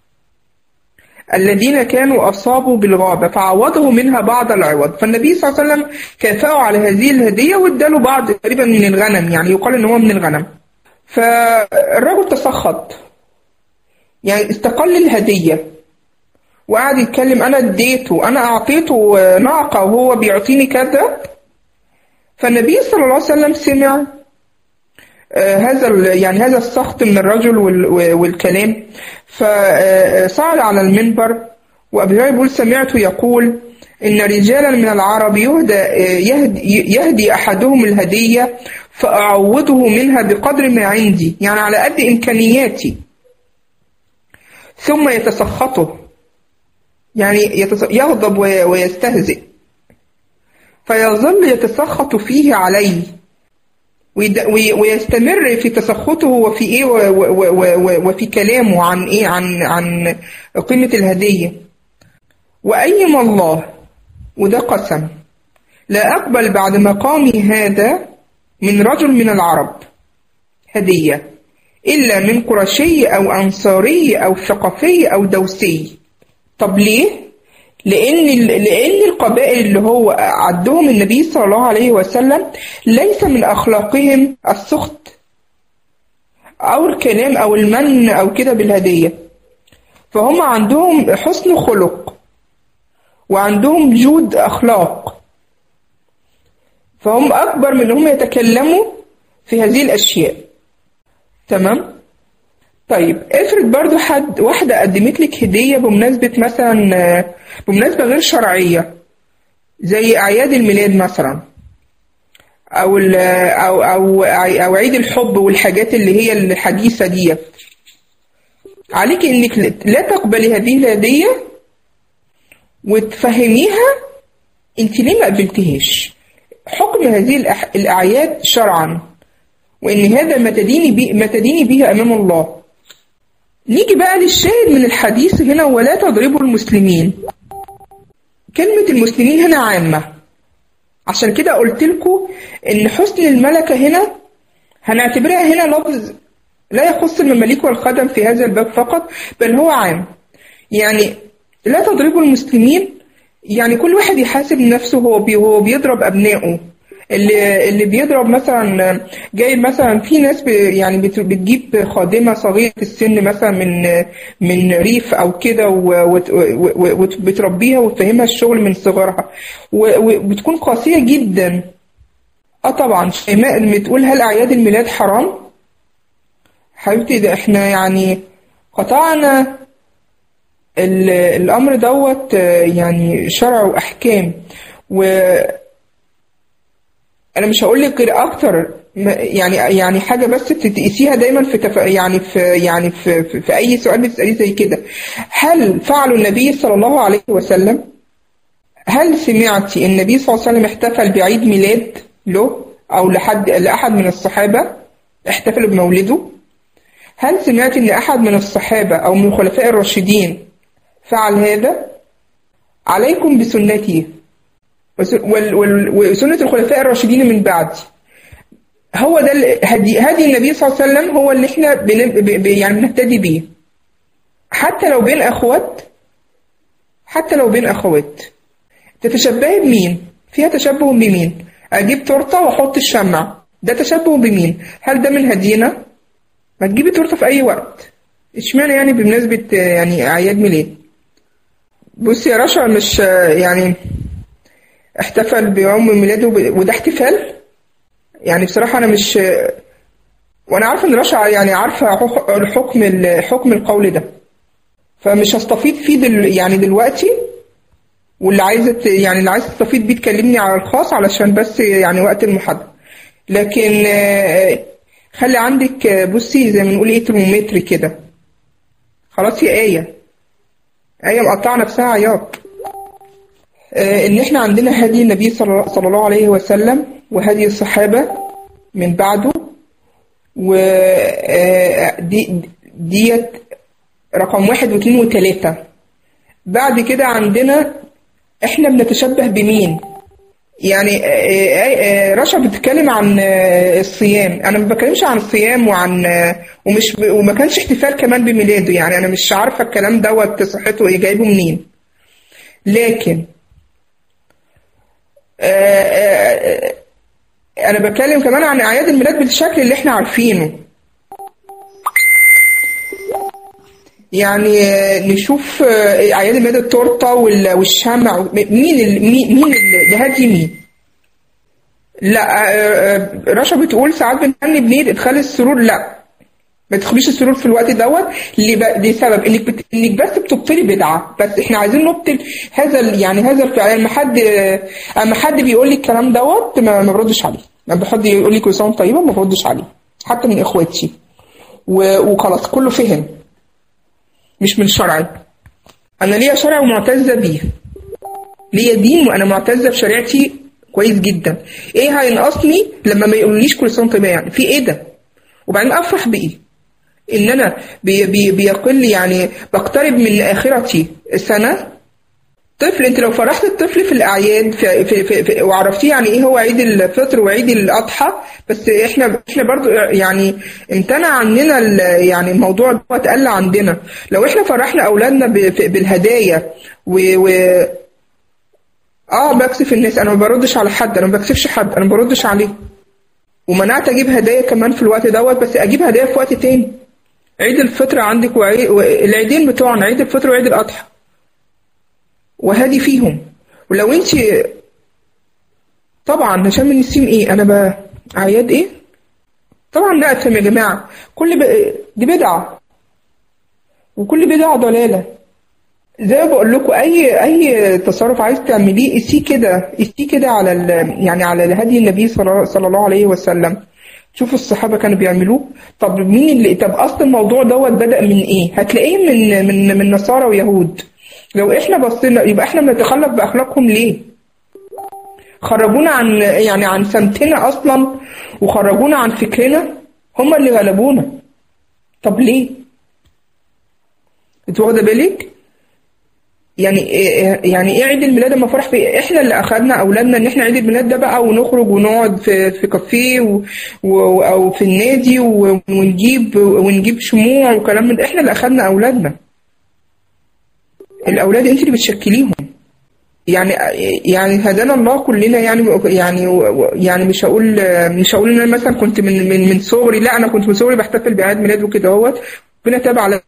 الذين كانوا أصابوا بالغابة فعوضه منها بعض العوض فالنبي صلى الله عليه وسلم كافأه على هذه الهدية واداله بعض تقريبا من الغنم يعني يقال إن هو من الغنم فالرجل تسخط يعني استقل الهدية وقعد يتكلم أنا اديته أنا أعطيته ناقة وهو بيعطيني كذا فالنبي صلى الله عليه وسلم سمع آه، هذا ال- يعني هذا السخط من الرجل وال- والكلام فصعد على المنبر وأبي هريرة بيقول سمعته يقول إن رجالا من العرب يهدى يهدي, يهدي أحدهم الهدية فأعوضه منها بقدر ما عندي يعني على قد إمكانياتي ثم يتسخطه يعني يتص- يغضب وي- ويستهزئ فيظل يتسخط فيه عليه ويد- وي- ويستمر في تسخطه وفي ايه و- و- و- و- وفي كلامه عن ايه عن عن قيمة الهدية وأيم الله وده قسم لا أقبل بعد مقامي هذا من رجل من العرب هدية إلا من قرشي أو أنصاري أو ثقفي أو دوسي طب ليه؟ لأن لأن القبائل اللي هو عدهم النبي صلى الله عليه وسلم ليس من أخلاقهم السخط أو الكلام أو المن أو كده بالهدية فهم عندهم حسن خلق وعندهم جود أخلاق فهم أكبر من هم يتكلموا في هذه الأشياء تمام؟ طيب افرض برضو حد واحدة قدمت لك هدية بمناسبة مثلا آه، بمناسبة غير شرعية زي أعياد الميلاد مثلا أو ال- أو أو أو عيد الحب والحاجات اللي هي الحديثة دي عليك إنك لا تقبلي هذه الهدية وتفهميها أنت ليه ما قبلتهاش حكم هذه الأح- الأعياد شرعا وإن هذا ما تديني به ما تديني به أمام الله نيجي بقى للشاهد من الحديث هنا ولا تضربوا المسلمين كلمة المسلمين هنا عامة عشان كده قلت لكم إن حسن الملكة هنا هنعتبرها هنا لفظ لا يخص المماليك والخدم في هذا الباب فقط بل هو عام يعني لا تضربوا المسلمين يعني كل واحد يحاسب نفسه هو بي هو بيضرب أبنائه اللي اللي بيضرب مثلا جايب مثلا في ناس ب- يعني بت- بتجيب خادمه صغيره السن مثلا من من ريف او كده وبتربيها وتفهمها الشغل من صغرها و- وبتكون قاسيه جدا اه طبعا شيماء اللي بتقول هل اعياد الميلاد حرام حبيبتي ده احنا يعني قطعنا ال- الامر دوت آه، يعني شرع واحكام و انا مش هقول لك غير اكتر ما- يعني يعني حاجه بس تقيسيها دايما في تف... يعني في يعني في, في, في اي سؤال بتساليه زي كده هل فعل النبي صلى الله عليه وسلم هل سمعتي النبي صلى الله عليه وسلم احتفل بعيد ميلاد له او لحد لاحد من الصحابه احتفلوا بمولده هل سمعت ان احد من الصحابه او من الخلفاء الراشدين فعل هذا عليكم بسنتي وس- وال- وال- وسنة الخلفاء الراشدين من بعدي هو ده ال- هدي هدي النبي صلى الله عليه وسلم هو اللي احنا بن ب- ب- يعني بنهتدي بيه حتى لو بين اخوات حتى لو بين اخوات تتشبهي بمين فيها تشبه بمين اجيب تورته واحط الشمع ده تشبه بمين هل ده من هدينا ما تجيبي تورته في اي وقت اشمعنى يعني بمناسبة آه، يعني اعياد ميلاد بصي يا رشا مش آه، يعني احتفل بيوم ميلاده ب- وده احتفال يعني بصراحة أنا مش وأنا عارفة إن رشا يعني عارفة حك- الحكم ال- حكم القول ده فمش هستفيد فيه دل يعني دلوقتي واللي عايزه ت- يعني اللي عايز تستفيد بيه تكلمني على الخاص علشان بس يعني وقت المحاضره لكن آه، خلي عندك آه، بصي زي ما نقول ايه ترمومتر كده خلاص يا آية آية مقطعة نفسها عياط آه، إن إحنا عندنا هدي النبي صلى صلى الله عليه وسلم وهدي الصحابة من بعده ودي ديت رقم واحد واثنين وثلاثة بعد كده عندنا إحنا بنتشبه بمين؟ يعني آه، آه، آه، رشا بتتكلم عن آه، الصيام انا ما بتكلمش عن الصيام وعن آه، ومش ب- وما كانش احتفال كمان بميلاده يعني انا مش عارفه الكلام دوت صحته ايه جايبه منين لكن آه، آه، آه، انا بتكلم كمان عن اعياد الميلاد بالشكل اللي احنا عارفينه يعني آه، نشوف آه، اعياد الميلاد التورته وال- والشمع مين ال- مين مين ال- ده هدي مين لا آه، آه، رشا بتقول ساعات بنهني بنية ادخال السرور لا ما تدخليش السرور في الوقت دوت ل- لسبب انك بت... انك بس بتبطلي بدعه بس احنا عايزين نبطل هذا ال... يعني هذا الفعل لما حد اما حد بيقول لي الكلام دوت ما, ما بردش عليه لما حد يقول لي كل سنه وأنت طيبه ما بردش عليه حتى من اخواتي و... وخلاص كله فهم مش من شرعي انا ليا شرع ومعتزه بيه ليا دين وانا معتزه بشريعتي كويس جدا ايه هينقصني لما ما يقوليش كل سنه وأنت طيبه يعني في ايه ده وبعدين افرح بايه ان انا بي بي بيقل يعني بقترب من اخرتي سنه طفل انت لو فرحت الطفل في الاعياد في في في في وعرفتيه يعني ايه هو عيد الفطر وعيد الاضحى بس احنا احنا برضو يعني امتنع عننا ال- يعني الموضوع ده اتقل عندنا لو احنا فرحنا اولادنا ب- في- بالهدايا و, و اه بكسف الناس انا ما بردش على حد انا ما بكسفش حد انا ما بردش عليه ومنعت اجيب هدايا كمان في الوقت دوت بس اجيب هدايا في وقت تاني عيد الفطر عندك وعيد العيدين بتوعنا عيد الفطر وعيد الاضحى وهادي فيهم ولو انت طبعا هشام النسيم ايه انا ب اعياد ايه طبعا لا افهم يا جماعه كل ب... دي بدعه وكل بدعه ضلاله زي ما بقول لكم اي اي تصرف عايز تعمليه قيسيه كده قيسيه كده على ال... يعني على هدي النبي صلى صلى الله عليه وسلم شوفوا الصحابه كانوا بيعملوه طب مين اللي طب اصل الموضوع دوت بدأ من ايه هتلاقيه من من من نصارى ويهود لو احنا بصينا يبقى احنا بنتخلف باخلاقهم ليه خرجونا عن يعني عن سمتنا اصلا وخرجونا عن فكرنا هم اللي غلبونا طب ليه انت واخده بالك يعني إيه يعني ايه عيد الميلاد لما فرح في احنا اللي اخذنا اولادنا ان احنا عيد الميلاد ده بقى ونخرج ونقعد في في كافيه و... و... او في النادي و... ونجيب ونجيب شموع وكلام من ده احنا اللي اخذنا اولادنا الاولاد انت اللي بتشكليهم يعني يعني هدانا الله كلنا يعني يعني يعني مش هقول مش هقول ان انا مثلا كنت من من من صغري لا انا كنت من صغري بحتفل بعيد ميلاد وكده اهوت ربنا تاب على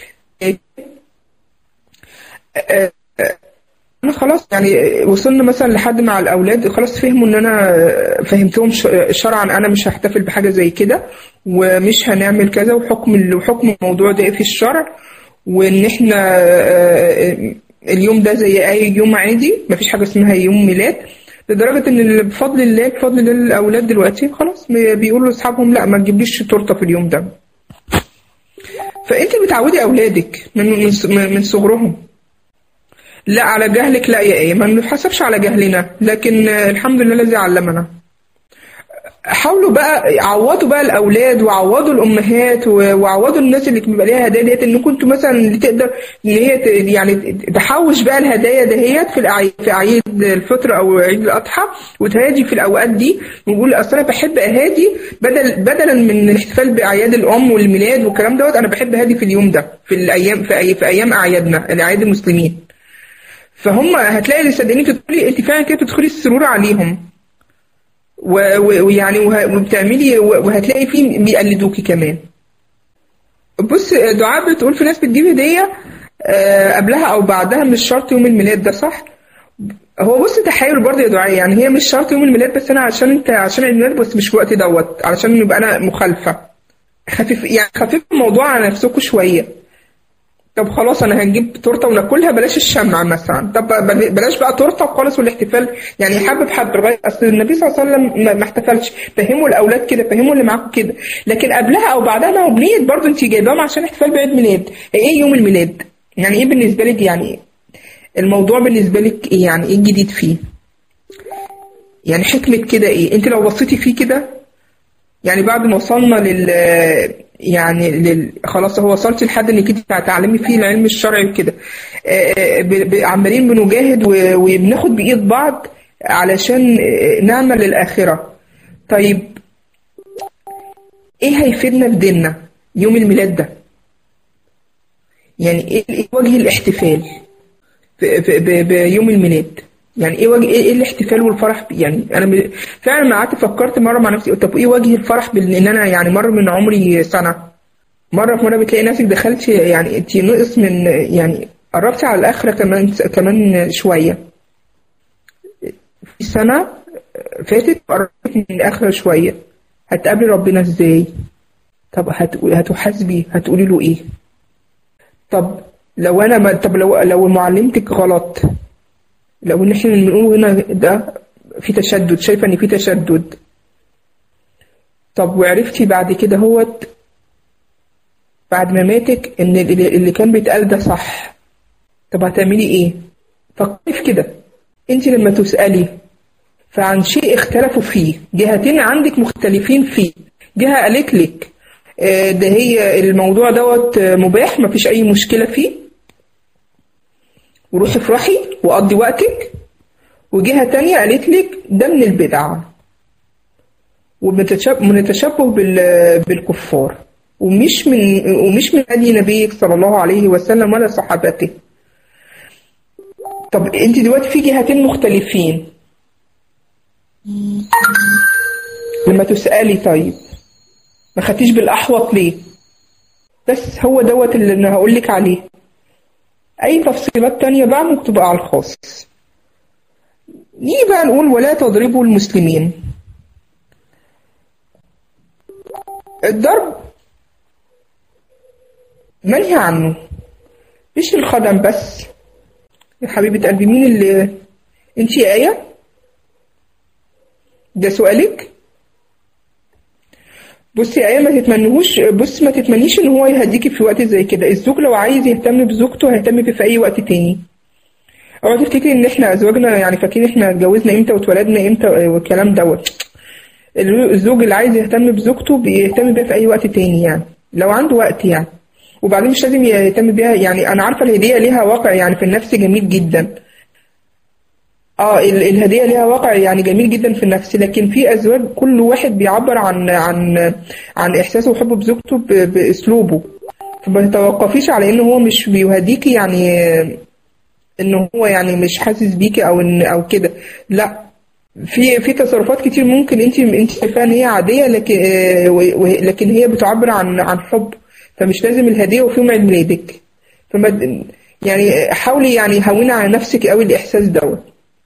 انا خلاص يعني وصلنا مثلا لحد مع الاولاد خلاص فهموا ان انا فهمتهم ش- شرعا انا مش هحتفل بحاجه زي كده ومش هنعمل كذا وحكم وحكم الموضوع ده إيه في الشرع وان احنا آه، اليوم ده زي اي يوم عادي مفيش حاجه اسمها يوم ميلاد لدرجه ان بفضل الله بفضل الله الاولاد دلوقتي خلاص بيقولوا لاصحابهم لا ما تجيبليش تورته في اليوم ده فانت بتعودي اولادك من من من صغرهم لا على جهلك لا يا ايه ما بنحسبش على جهلنا لكن آه، الحمد لله الذي علمنا حاولوا بقى عوضوا بقى الاولاد وعوضوا الامهات و- وعوضوا الناس اللي بيبقى ليها هدايا ديت ان كنتوا مثلا اللي تقدر ان هي ت- يعني تحوش بقى الهدايا دهيت في الأعياد في عيد الفطر او عيد الاضحى وتهادي في الاوقات دي ونقول اصل انا بحب اهادي بدل بدلا من الاحتفال باعياد الام والميلاد والكلام دوت انا بحب اهادي في اليوم ده في الايام في, أي في ايام اعيادنا الاعياد المسلمين فهم هتلاقي اللي صدقني تدخلي انت فعلا كده بتدخلي السرور عليهم و- و- ويعني وه- وبتعملي و- وهتلاقي فيه بيقلدوكي كمان بص دعاء بتقول في ناس بتجيب هدية آه، قبلها أو بعدها مش شرط يوم الميلاد ده صح؟ هو بص تحايل برضه يا دعاء يعني هي مش شرط يوم الميلاد بس أنا عشان أنت عشان عيد الميلاد بس مش في الوقت دوت علشان يبقى أنا مخالفة خفيف يعني خفيف الموضوع على نفسكم شوية طب خلاص انا هنجيب تورته وناكلها بلاش الشمع مثلا طب بل- بلاش بقى تورته خالص والاحتفال يعني حابب حد لغايه اصل النبي صلى الله عليه وسلم ما- ما احتفلش فهموا الاولاد كده فهموا اللي معاكم كده لكن قبلها او بعدها ما هو بنيت برضه انت جايباهم عشان احتفال بعيد ميلاد ايه يوم الميلاد يعني ايه بالنسبه لك يعني الموضوع بالنسبه لك ايه يعني ايه الجديد فيه يعني حكمه كده ايه انت لو بصيتي فيه كده يعني بعد ما وصلنا لل يعني لل... خلاص هو وصلت لحد انك انت هتعلمي فيه العلم الشرعي وكده آه، آه، ب- ب- عمالين بنجاهد و- وبناخد بايد بعض علشان آه، نعمل للاخره طيب ايه هيفيدنا في ديننا يوم الميلاد ده يعني ايه إيه وجه الاحتفال في- في- ب- بيوم الميلاد يعني ايه وجه ايه إيه الاحتفال والفرح بيه؟ يعني انا م- فعلا ما قعدت فكرت مره مع نفسي طب ايه وجه الفرح بان انا يعني مر من عمري سنه مره في مره بتلاقي نفسك دخلت يعني انت نقص من يعني قربتي على الاخره كمان كمان شويه في سنه فاتت قربت من الاخره شويه هتقابلي ربنا ازاي طب هت- هتحاسبي هتقولي له ايه طب لو انا ما طب لو لو معلمتك غلط لو ان احنا بنقول هنا ده في تشدد شايفه ان في تشدد طب وعرفتي بعد كده هوت بعد ما ماتك ان اللي اللي كان بيتقال ده صح طب هتعملي ايه فكري في كده انت لما تسالي فعن شيء اختلفوا فيه جهتين عندك مختلفين فيه جهه قالت لك آه، ده هي الموضوع دوت آه، مباح مفيش اي مشكله فيه وروحي افرحي وقضي وقتك وجهة تانية قالت لك ده من البدع ومن التشبه بال- بالكفار ومش من ومش من هدي نبيك صلى الله عليه وسلم ولا صحابته طب انت دلوقتي في جهتين مختلفين لما تسألي طيب ما خدتيش بالأحوط ليه بس هو دوت اللي انا هقول لك عليه اي تفصيلات تانية بقى ممكن تبقى على الخاص نيجي بقى نقول ولا تضربوا المسلمين الضرب منهي عنه مش الخدم بس يا حبيبة قلبي مين اللي انت يا آية ده سؤالك بصي يا آية ما تتمنهوش بص ما تتمنيش ان هو يهديكي في وقت زي كده الزوج لو عايز يهتم بزوجته هيهتم بيه في اي وقت تاني اوعى تفتكري ان احنا ازواجنا يعني فاكرين احنا اتجوزنا امتى واتولدنا امتى والكلام دوت الزوج اللي عايز يهتم بزوجته بيهتم بيها في اي وقت تاني يعني لو عنده وقت يعني وبعدين مش لازم يهتم بيها يعني انا عارفه الهديه ليها واقع يعني في النفس جميل جدا اه ال- الهديه ليها واقع يعني جميل جدا في النفس لكن في ازواج كل واحد بيعبر عن عن عن احساسه وحبه بزوجته ب- باسلوبه فما تتوقفيش على ان هو مش بيهديكي يعني ان هو يعني مش حاسس بيكي او ان او كده لا في في تصرفات كتير ممكن انت انت شايفاها ان هي عاديه لكن آه، و- و- لكن هي بتعبر عن عن حب فمش لازم الهديه وفي يوم عيد ميلادك فما يعني حاولي يعني هوني على نفسك قوي الاحساس دوت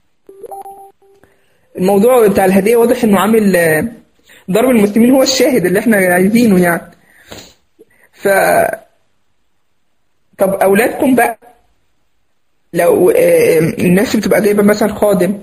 الموضوع بتاع الهديه واضح انه عامل آه، ضرب المسلمين هو الشاهد اللي احنا عايزينه يعني ف طب اولادكم بقى لو آه، الناس بتبقى جايبه مثلا خادم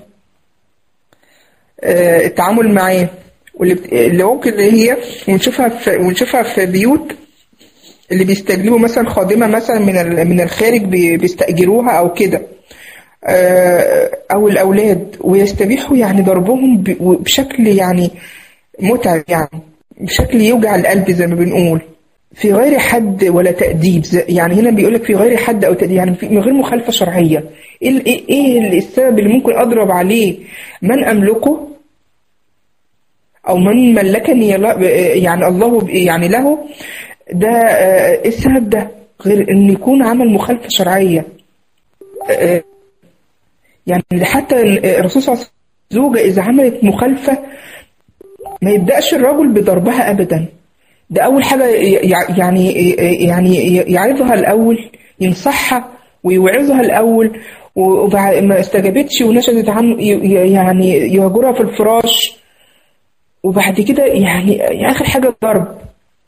آه، التعامل معاه واللي بت... اللي ممكن اللي هي ونشوفها في ونشوفها في بيوت اللي بيستجلبوا مثلا خادمة مثلا من ال... من الخارج بي... بيستأجروها أو كده آه، أو الأولاد ويستبيحوا يعني ضربهم ب... بشكل يعني متعب يعني بشكل يوجع القلب زي ما بنقول في غير حد ولا تأديب زي- يعني هنا بيقول لك في غير حد أو تأديب يعني في... من غير مخالفة شرعية إيه ال- إيه إيه السبب اللي ممكن أضرب عليه من أملكه أو من ملكني ل- يعني الله ب- يعني له ده آه، إيه السبب ده غير إن يكون عمل مخالفة شرعية آه، يعني حتى الرسول صلى الله عليه وسلم زوجة إذا عملت مخالفة ما يبدأش الرجل بضربها أبدا ده أول حاجة يع- يعني يعني يعظها الأول ينصحها ويوعظها الأول وبعد ما استجابتش ونشدت عنه ي- يعني يهجرها في الفراش وبعد كده يعني آخر حاجة الضرب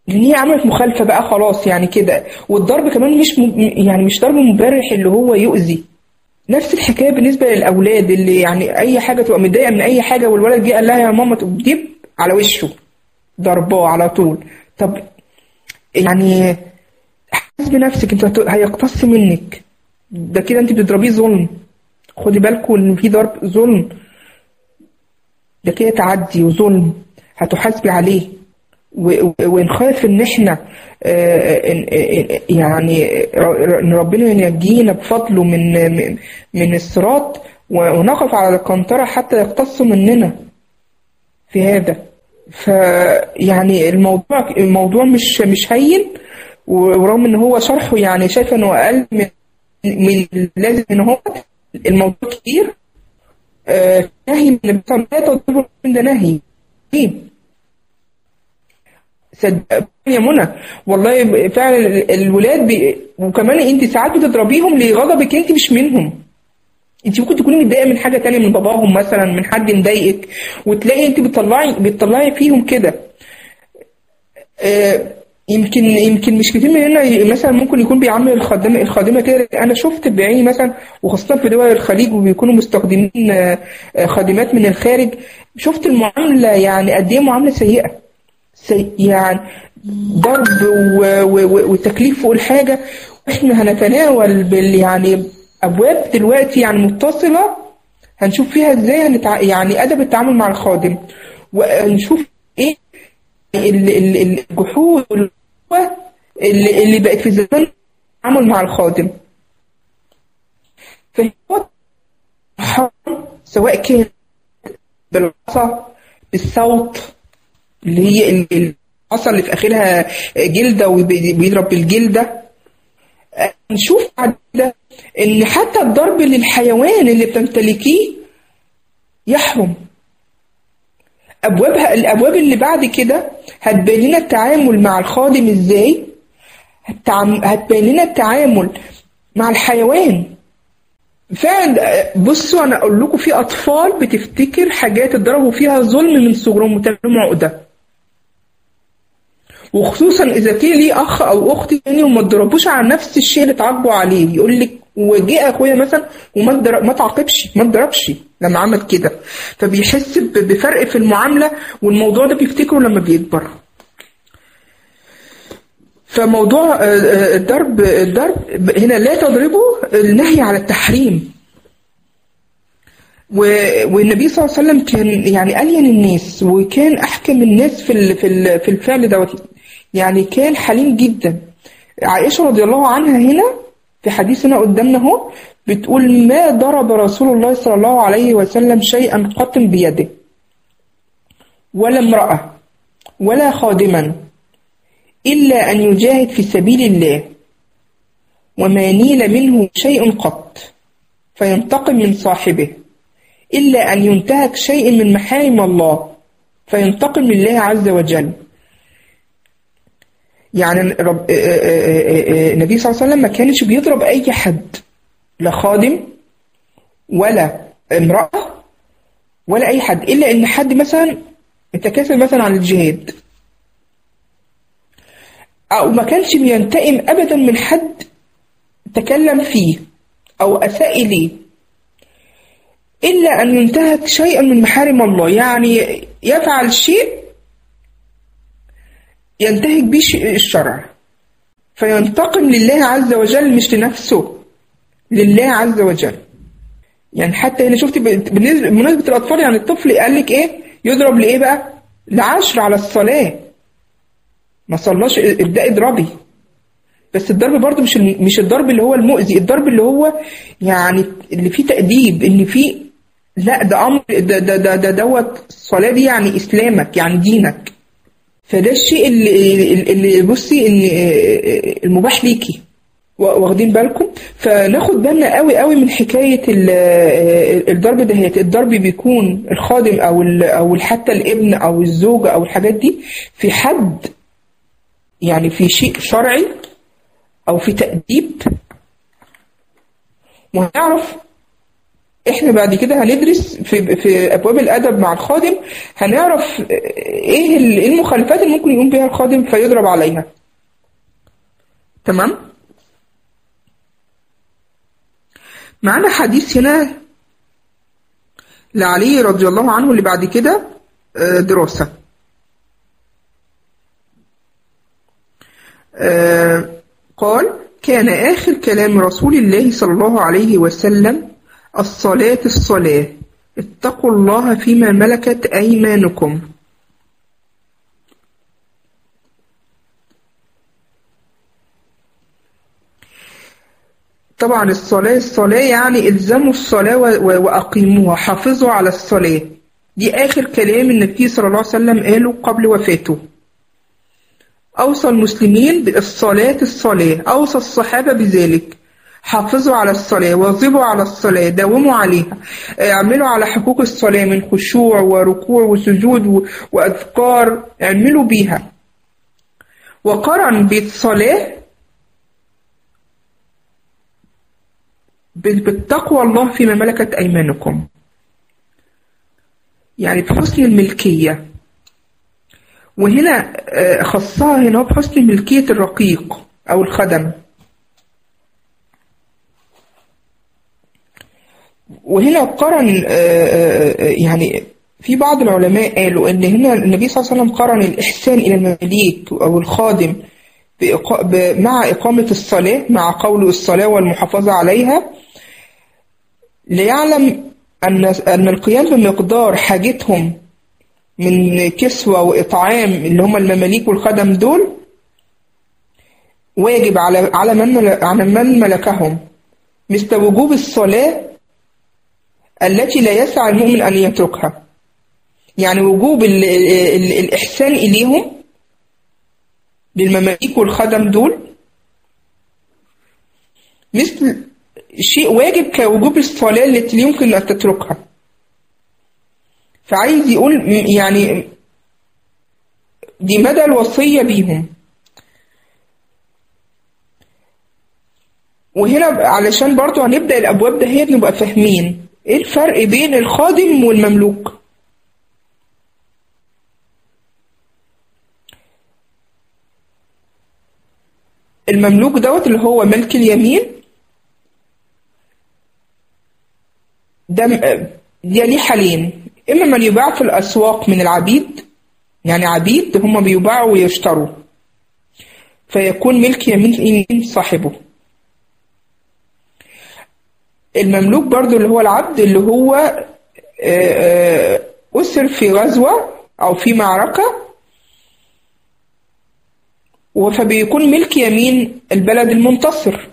لان هي عملت مخالفه بقى خلاص يعني كده والضرب كمان مش م... يعني مش ضرب مبرح اللي هو يؤذي نفس الحكايه بالنسبه للاولاد اللي يعني اي حاجه تبقى متضايقه من اي حاجه والولد جه قال لها يا ماما تدب على وشه ضرباه على طول طب يعني حاسب نفسك انت هت- هيقتص منك ده كده انت بتضربيه ظلم خدي بالكم ان في ضرب ظلم ده كده تعدي وظلم هتحاسبي عليه و- و- ونخاف ان احنا آه، إن- إن- يعني ر- ان ربنا ينجينا بفضله من من- من الصراط و- ونقف على القنطرة حتى يقتصوا مننا في هذا فيعني الموضوع الموضوع مش مش هين ورغم ان هو شرحه يعني شايفه انه اقل من من لازم ان هو الموضوع كبير آه، نهي من النبي صلى الله عليه وسلم لا تضربوا ده نهي إيه؟ صدق يا منى والله فعلا ال- الولاد بي... وكمان انت ساعات بتضربيهم لغضبك انت مش منهم انت ممكن تكوني متضايقه من حاجه تانية من باباهم مثلا من حد مضايقك وتلاقي انت بتطلعي بتطلعي فيهم كده آه، يمكن يمكن مش كتير مننا مثلا ممكن يكون بيعامل الخادمه الخادمه كده انا شفت بعيني مثلا وخاصه في دول الخليج وبيكونوا مستخدمين آه، آه، خادمات من الخارج شفت المعامله يعني قد ايه معامله سيئه سي يعني ضرب و- و- و- وتكليف فوق الحاجه واحنا هنتناول بال يعني ابواب دلوقتي يعني متصله هنشوف فيها ازاي هنتع... يعني ادب التعامل مع الخادم ونشوف ايه ال- ال- ال- الجحود والقوة اللي, اللي بقت في زمان التعامل مع الخادم فهو حرام سواء كان بالعصا بالصوت اللي هي ال- العصا اللي في اخرها جلده وبيضرب بالجلده نشوف بعد كده ان حتى الضرب للحيوان اللي بتمتلكيه يحرم ابوابها الابواب اللي بعد كده هتبين لنا التعامل مع الخادم ازاي هتعم- هتبين لنا التعامل مع الحيوان فعلا بصوا انا اقول لكم في اطفال بتفتكر حاجات اتضربوا فيها ظلم من صغرهم وتعملوا عقده وخصوصا اذا كان ليه اخ او اخت تاني وما اتضربوش على نفس الشيء اللي اتعاقبوا عليه يقول لك وجه اخويا مثلا وما اتضرب- ما تعاقبش ما اتضربش لما عمل كده فبيحس ب- بفرق في المعامله والموضوع ده بيفتكره لما بيكبر فموضوع آه، آه، الضرب الضرب هنا لا تضربوا النهي على التحريم و- والنبي صلى الله عليه وسلم كان يعني ألين الناس وكان أحكم الناس في ال- في ال- في الفعل دوت يعني كان حليم جدا عائشة رضي الله عنها هنا في حديثنا قدامنا اهو بتقول ما ضرب رسول الله صلى الله عليه وسلم شيئا قط بيده ولا امرأة ولا خادما إلا أن يجاهد في سبيل الله وما نيل منه شيء قط فينتقم من صاحبه إلا أن ينتهك شيء من محارم الله فينتقم لله عز وجل يعني رب آه، آه، آه، آه، النبي صلى الله عليه وسلم ما كانش بيضرب أي حد لا خادم ولا امرأة ولا أي حد إلا إن حد مثلا متكاسل مثلا عن الجهاد أو ما كانش بينتقم أبدا من حد تكلم فيه أو أساء إليه إلا أن ينتهك شيئا من محارم الله يعني يفعل شيء ينتهك به ش- الشرع فينتقم لله عز وجل مش لنفسه لله عز وجل يعني حتى هنا شفتي ب- بالنسبة بمناسبة الأطفال يعني الطفل قال لك إيه يضرب لإيه بقى لعشر على الصلاة ما صلاش ابدأ اضربي بس الضرب برضه مش الم- مش الضرب اللي هو المؤذي الضرب اللي هو يعني اللي فيه تأديب اللي فيه لا ده امر ده ده ده, ده دوت الصلاه دي يعني اسلامك يعني دينك فده الشيء اللي اللي بصي ان المباح ليكي واخدين بالكم فناخد بالنا قوي قوي من حكايه ال- الضرب دهيت الضرب بيكون الخادم او ال- او حتى الابن او الزوجه او الحاجات دي في حد يعني في شيء شرعي او في تأديب وهنعرف احنا بعد كده هندرس في في ابواب الادب مع الخادم هنعرف ايه ال- إيه المخالفات اللي ممكن يقوم بها الخادم فيضرب عليها تمام معنا حديث هنا لعلي رضي الله عنه اللي بعد كده آه، دراسة آه، قال كان آخر كلام رسول الله صلى الله عليه وسلم الصلاة الصلاة اتقوا الله فيما ملكت أيمانكم طبعا الصلاة الصلاة يعني الزموا الصلاة و- و- وأقيموها حافظوا على الصلاة دي آخر كلام النبي صلى الله عليه وسلم قاله قبل وفاته أوصى المسلمين بالصلاة الصلاة أوصى الصحابة بذلك حافظوا على الصلاة واظبوا على الصلاة داوموا عليها اعملوا على حقوق الصلاة من خشوع وركوع وسجود و- وأذكار اعملوا بيها وقرن بالصلاة بال- بالتقوى الله فيما ملكت أيمانكم يعني بحسن الملكية وهنا آه، خصها هنا بحسن ملكية الرقيق أو الخدم وهنا قرن آه، آه، آه، يعني في بعض العلماء قالوا ان هنا النبي صلى الله عليه وسلم قرن الاحسان الى المماليك او الخادم بإقا... ب... مع اقامه الصلاه مع قول الصلاه والمحافظه عليها ليعلم ان ان القيام بمقدار حاجتهم من كسوه واطعام اللي هم المماليك والخدم دول واجب على على من مل- على من ملكهم مثل وجوب الصلاه التي لا يسعى المؤمن أن يتركها يعني وجوب ال ال ال الإحسان إليهم للمماليك والخدم دول مثل شيء واجب كوجوب الصلاة التي لا يمكن أن تتركها فعايز يقول م- يعني دي مدى الوصية بيهم وهنا علشان برضو هنبدأ الأبواب ده هي نبقى فاهمين إيه الفرق بين الخادم والمملوك المملوك دوت اللي هو ملك اليمين ده م- ده ليه حالين إما من يباع في الأسواق من العبيد يعني عبيد هم بيباعوا ويشتروا فيكون ملك يمين يمين صاحبه المملوك برضو اللي هو العبد اللي هو آه، آه، أسر في غزوة أو في معركة فبيكون ملك يمين البلد المنتصر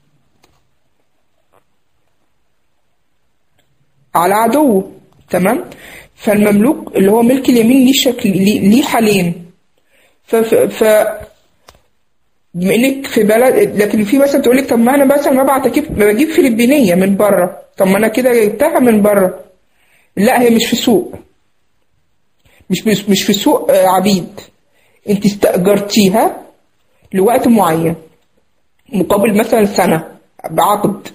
على عدوه تمام فالمملوك اللي هو ملك اليمين ليه شكل ليه ليه حالين ف, ف, ف بما انك في بلد لكن في مثلا تقول لك طب ما انا مثلا ببعت اجيب بجيب فلبينيه من بره طب ما انا كده جبتها من بره لا هي مش في سوق مش مش, مش في سوق آه، عبيد انت استأجرتيها لوقت معين مقابل مثلا سنة بعقد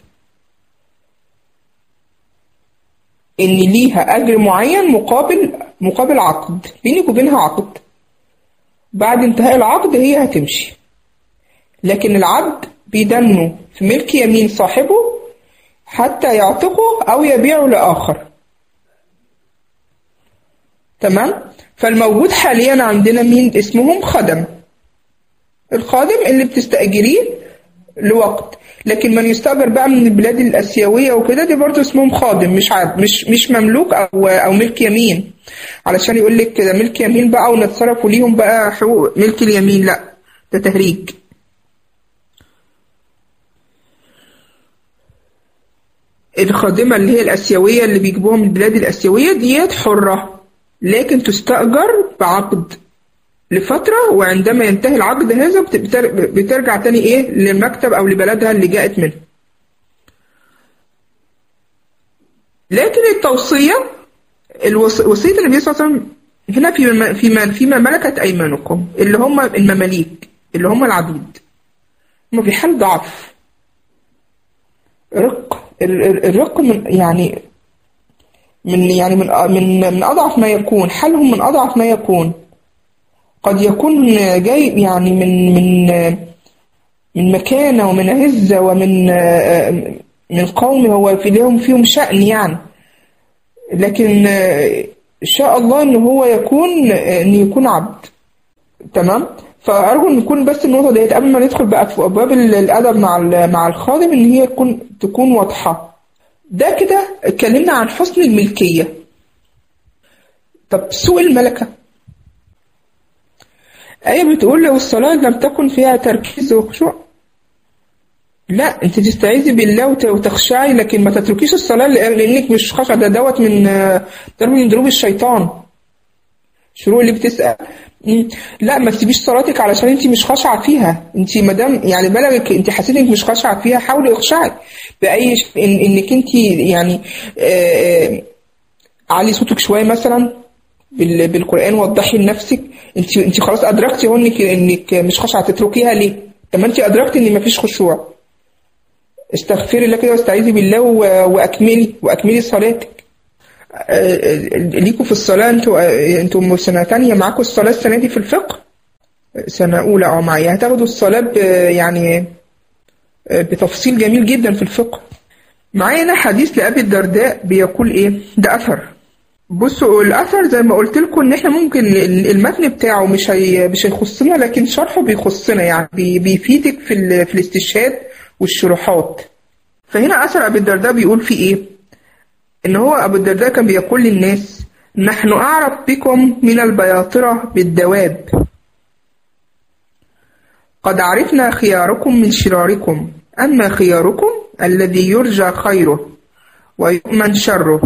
ان ليها اجر معين مقابل مقابل عقد بينك وبينها عقد بعد انتهاء العقد هي هتمشي لكن العبد بيدنه في ملك يمين صاحبه حتى يعتقه أو يبيعه لآخر تمام فالموجود حاليا عندنا مين اسمهم خدم الخادم اللي بتستأجريه لوقت لكن من يستأجر بقى من البلاد الآسيوية وكده دي برضه اسمهم خادم مش عبد مش مش مملوك أو أو ملك يمين علشان يقول لك كده ملك يمين بقى ونتصرفوا ليهم بقى حقوق ملك اليمين لا ده تهريج الخادمة اللي هي الآسيوية اللي بيجيبوها من البلاد الآسيوية ديت حرة لكن تستأجر بعقد لفترة وعندما ينتهي العقد هذا بتر- بترجع تاني إيه للمكتب أو لبلدها اللي جاءت منه لكن التوصية الوص- وصية النبي صلى الله عليه وسلم هنا فيما فيما فيما ملكت أيمانكم اللي هم المماليك اللي هم العبيد هم في حال ضعف رق ال- ال- الرق من يعني من يعني من من من أضعف ما يكون حالهم من أضعف ما يكون قد يكون جاي يعني من من من مكانة ومن عزة ومن من قوم هو في لهم فيهم شأن يعني لكن إن شاء الله إن هو يكون إن يكون عبد تمام فأرجو إن نكون بس النقطة ديت قبل ما ندخل بقى في أبواب الأدب مع مع الخادم إن هي تكون تكون واضحة ده كده اتكلمنا عن حسن الملكية طب سوء الملكة آية بتقول لو الصلاة لم تكن فيها تركيز وخشوع لا انت تستعيذي بالله وتخشعي لكن ما تتركيش الصلاة لانك مش خاشعة ده دوت من ضرب من ضروب الشيطان شروق اللي بتسأل لا ما تسيبيش صلاتك علشان انت مش خاشعة فيها انت ما دام يعني بلغك انت حسيت انك مش خاشعة فيها حاولي اخشعي بأي ش... إن انك انت يعني آه علي صوتك شوية مثلا بال... بالقرآن وضحي لنفسك انت انت خلاص ادركتي اهو انك انك مش خاشعة تتركيها ليه؟ طب ما انت ادركتي ان مفيش خشوع استغفري الله كده واستعيذي بالله واكملي واكملي صلاتك ليكوا في الصلاة انتوا انتوا سنة تانية معاكوا الصلاة السنة دي في الفقه سنة أولى أو معايا هتاخدوا الصلاة يعني بتفصيل جميل جدا في الفقه معايا هنا حديث لأبي الدرداء بيقول إيه ده أثر بصوا الأثر زي ما قلت لكم إن إحنا ممكن المتن بتاعه مش هي مش هيخصنا لكن شرحه بيخصنا يعني بيفيدك في في الاستشهاد والشروحات فهنا أثر أبي الدرداء بيقول فيه إيه إن هو أبو الدرداء كان بيقول للناس نحن أعرف بكم من البياطرة بالدواب قد عرفنا خياركم من شراركم أما خياركم الذي يرجى خيره ويؤمن شره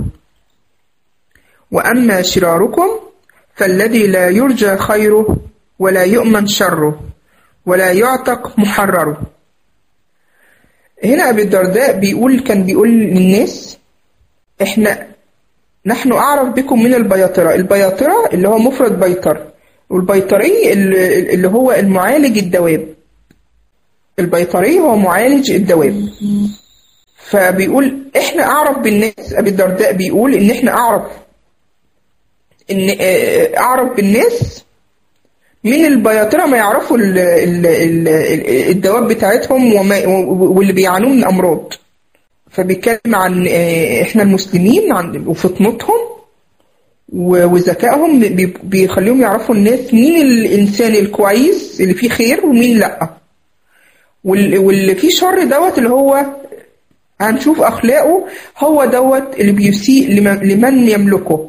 وأما شراركم فالذي لا يرجى خيره ولا يؤمن شره ولا يعتق محرره هنا أبي الدرداء بيقول كان بيقول للناس احنا نحن أعرف بكم من البياطرة البياطرة اللي هو مفرد بيطر والبيطري اللي هو المعالج الدواب البيطري هو معالج الدواب فبيقول احنا أعرف بالناس أبي الدرداء بيقول إن احنا أعرف إن أعرف بالناس من البياطرة ما يعرفوا ال ال ال الدواب بتاعتهم وما واللي بيعانوا من أمراض فبيتكلم عن احنا المسلمين عن وفطنتهم وذكائهم بيخليهم يعرفوا الناس مين الانسان الكويس اللي فيه خير ومين لا واللي فيه شر دوت اللي هو هنشوف اخلاقه هو دوت اللي بيسيء لمن يملكه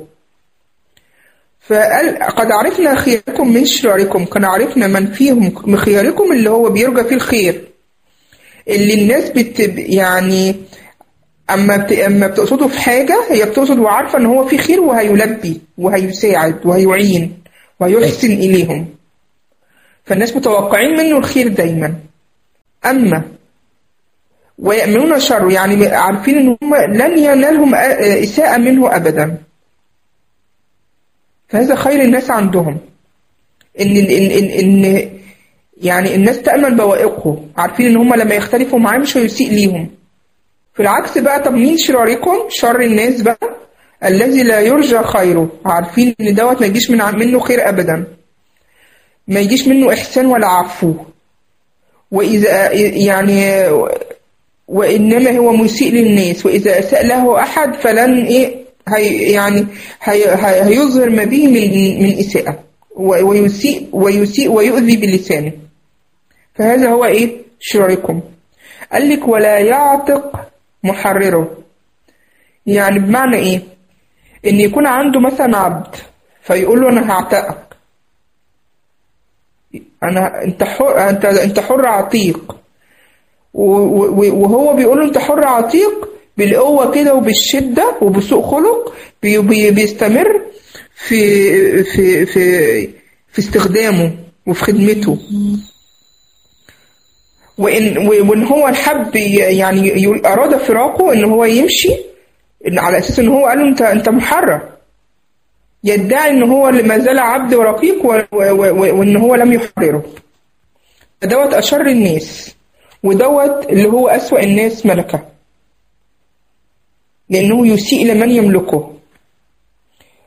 فقال قد عرفنا خياركم من شراركم كان عرفنا من فيهم من خياركم اللي هو بيرجى فيه الخير اللي الناس بت يعني اما بت... اما بتقصده في حاجه هي بتقصد وعارفه ان هو في خير وهيلبي وهيساعد وهيعين وهيحسن اليهم فالناس متوقعين منه الخير دايما اما ويأمنون شر يعني عارفين ان هم لن ينالهم اساءة منه ابدا فهذا خير الناس عندهم ان ان ان, إن يعني الناس تأمن بوائقه عارفين ان هم لما يختلفوا معاه مش هيسيء ليهم في العكس بقى طب مين شراركم شر الناس بقى الذي لا يرجى خيره عارفين ان دوت ما يجيش من منه خير ابدا ما يجيش منه احسان ولا عفو واذا يعني وانما هو مسيء للناس واذا اساء له احد فلن ايه هي يعني هي هيظهر ما به من من اساءه ويسيء ويسيء ويؤذي بلسانه فهذا هو ايه شراركم قال لك ولا يعتق محرره يعني بمعنى ايه ان يكون عنده مثلا عبد فيقول له انا هعتقك انا انت حر انت انت حر عتيق وهو بيقول له انت حر عتيق بالقوه كده وبالشده وبسوء خلق بي بي بيستمر في في في في استخدامه وفي خدمته وإن وإن هو الحب يعني أراد فراقه إن هو يمشي إن على أساس إن هو قال له أنت أنت محرر يدعي إن هو ما زال عبد ورقيق وإن هو لم يحرره دوت أشر الناس ودوت اللي هو أسوأ الناس ملكة لأنه يسيء لمن يملكه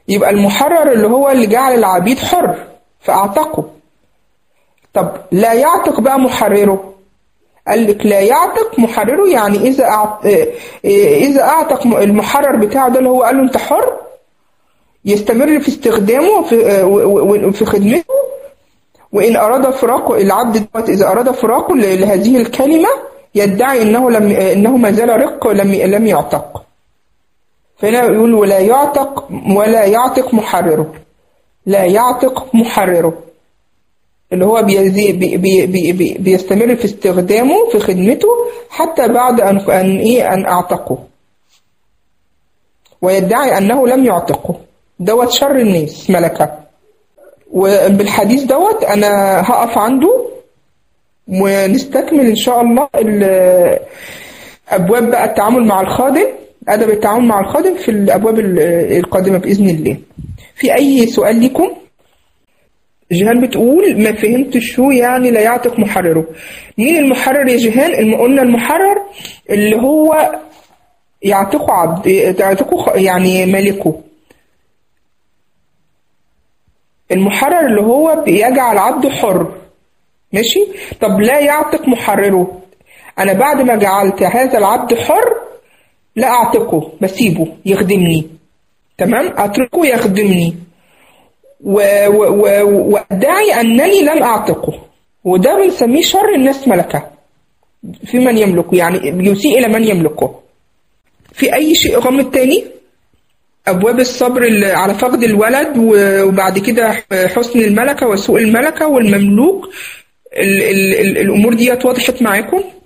يبقى المحرر اللي هو اللي جعل العبيد حر فأعتقه طب لا يعتق بقى محرره قال لك لا يعتق محرره يعني إذا أعت... إذا أعتق المحرر بتاعه ده اللي هو قال له أنت حر يستمر في استخدامه في في خدمته وإن أراد فراقه العبد دوت إذا أراد فراقه لهذه الكلمة يدعي إنه لم إنه ما زال رق لم لم يعتق فهنا يقول ولا يعتق ولا يعتق محرره لا يعتق محرره اللي هو بي بي بي بي بيستمر في استخدامه في خدمته حتى بعد أن أن إيه أن أعتقه ويدعي أنه لم يعتقه دوت شر الناس ملكة وبالحديث دوت أنا هقف عنده ونستكمل إن شاء الله أبواب بقى التعامل مع الخادم أدب التعامل مع الخادم في الأبواب القادمة بإذن الله في أي سؤال لكم؟ جيهان بتقول ما فهمتش شو يعني لا يعتق محرره مين المحرر يا جيهان قلنا المحرر اللي هو يعتقه عبد يعتقه يعني ملكه المحرر اللي هو بيجعل عبده حر ماشي طب لا يعتق محرره انا بعد ما جعلت هذا العبد حر لا اعتقه بسيبه يخدمني تمام اتركه يخدمني وادعي انني لم اعتقه وده بنسميه شر الناس ملكه في من يملكه يعني يسيء الى من يملكه في اي شيء غامض تاني ابواب الصبر على فقد الولد وبعد كده حسن الملكه وسوء الملكه والمملوك ال ال ال الامور دي وضحت معاكم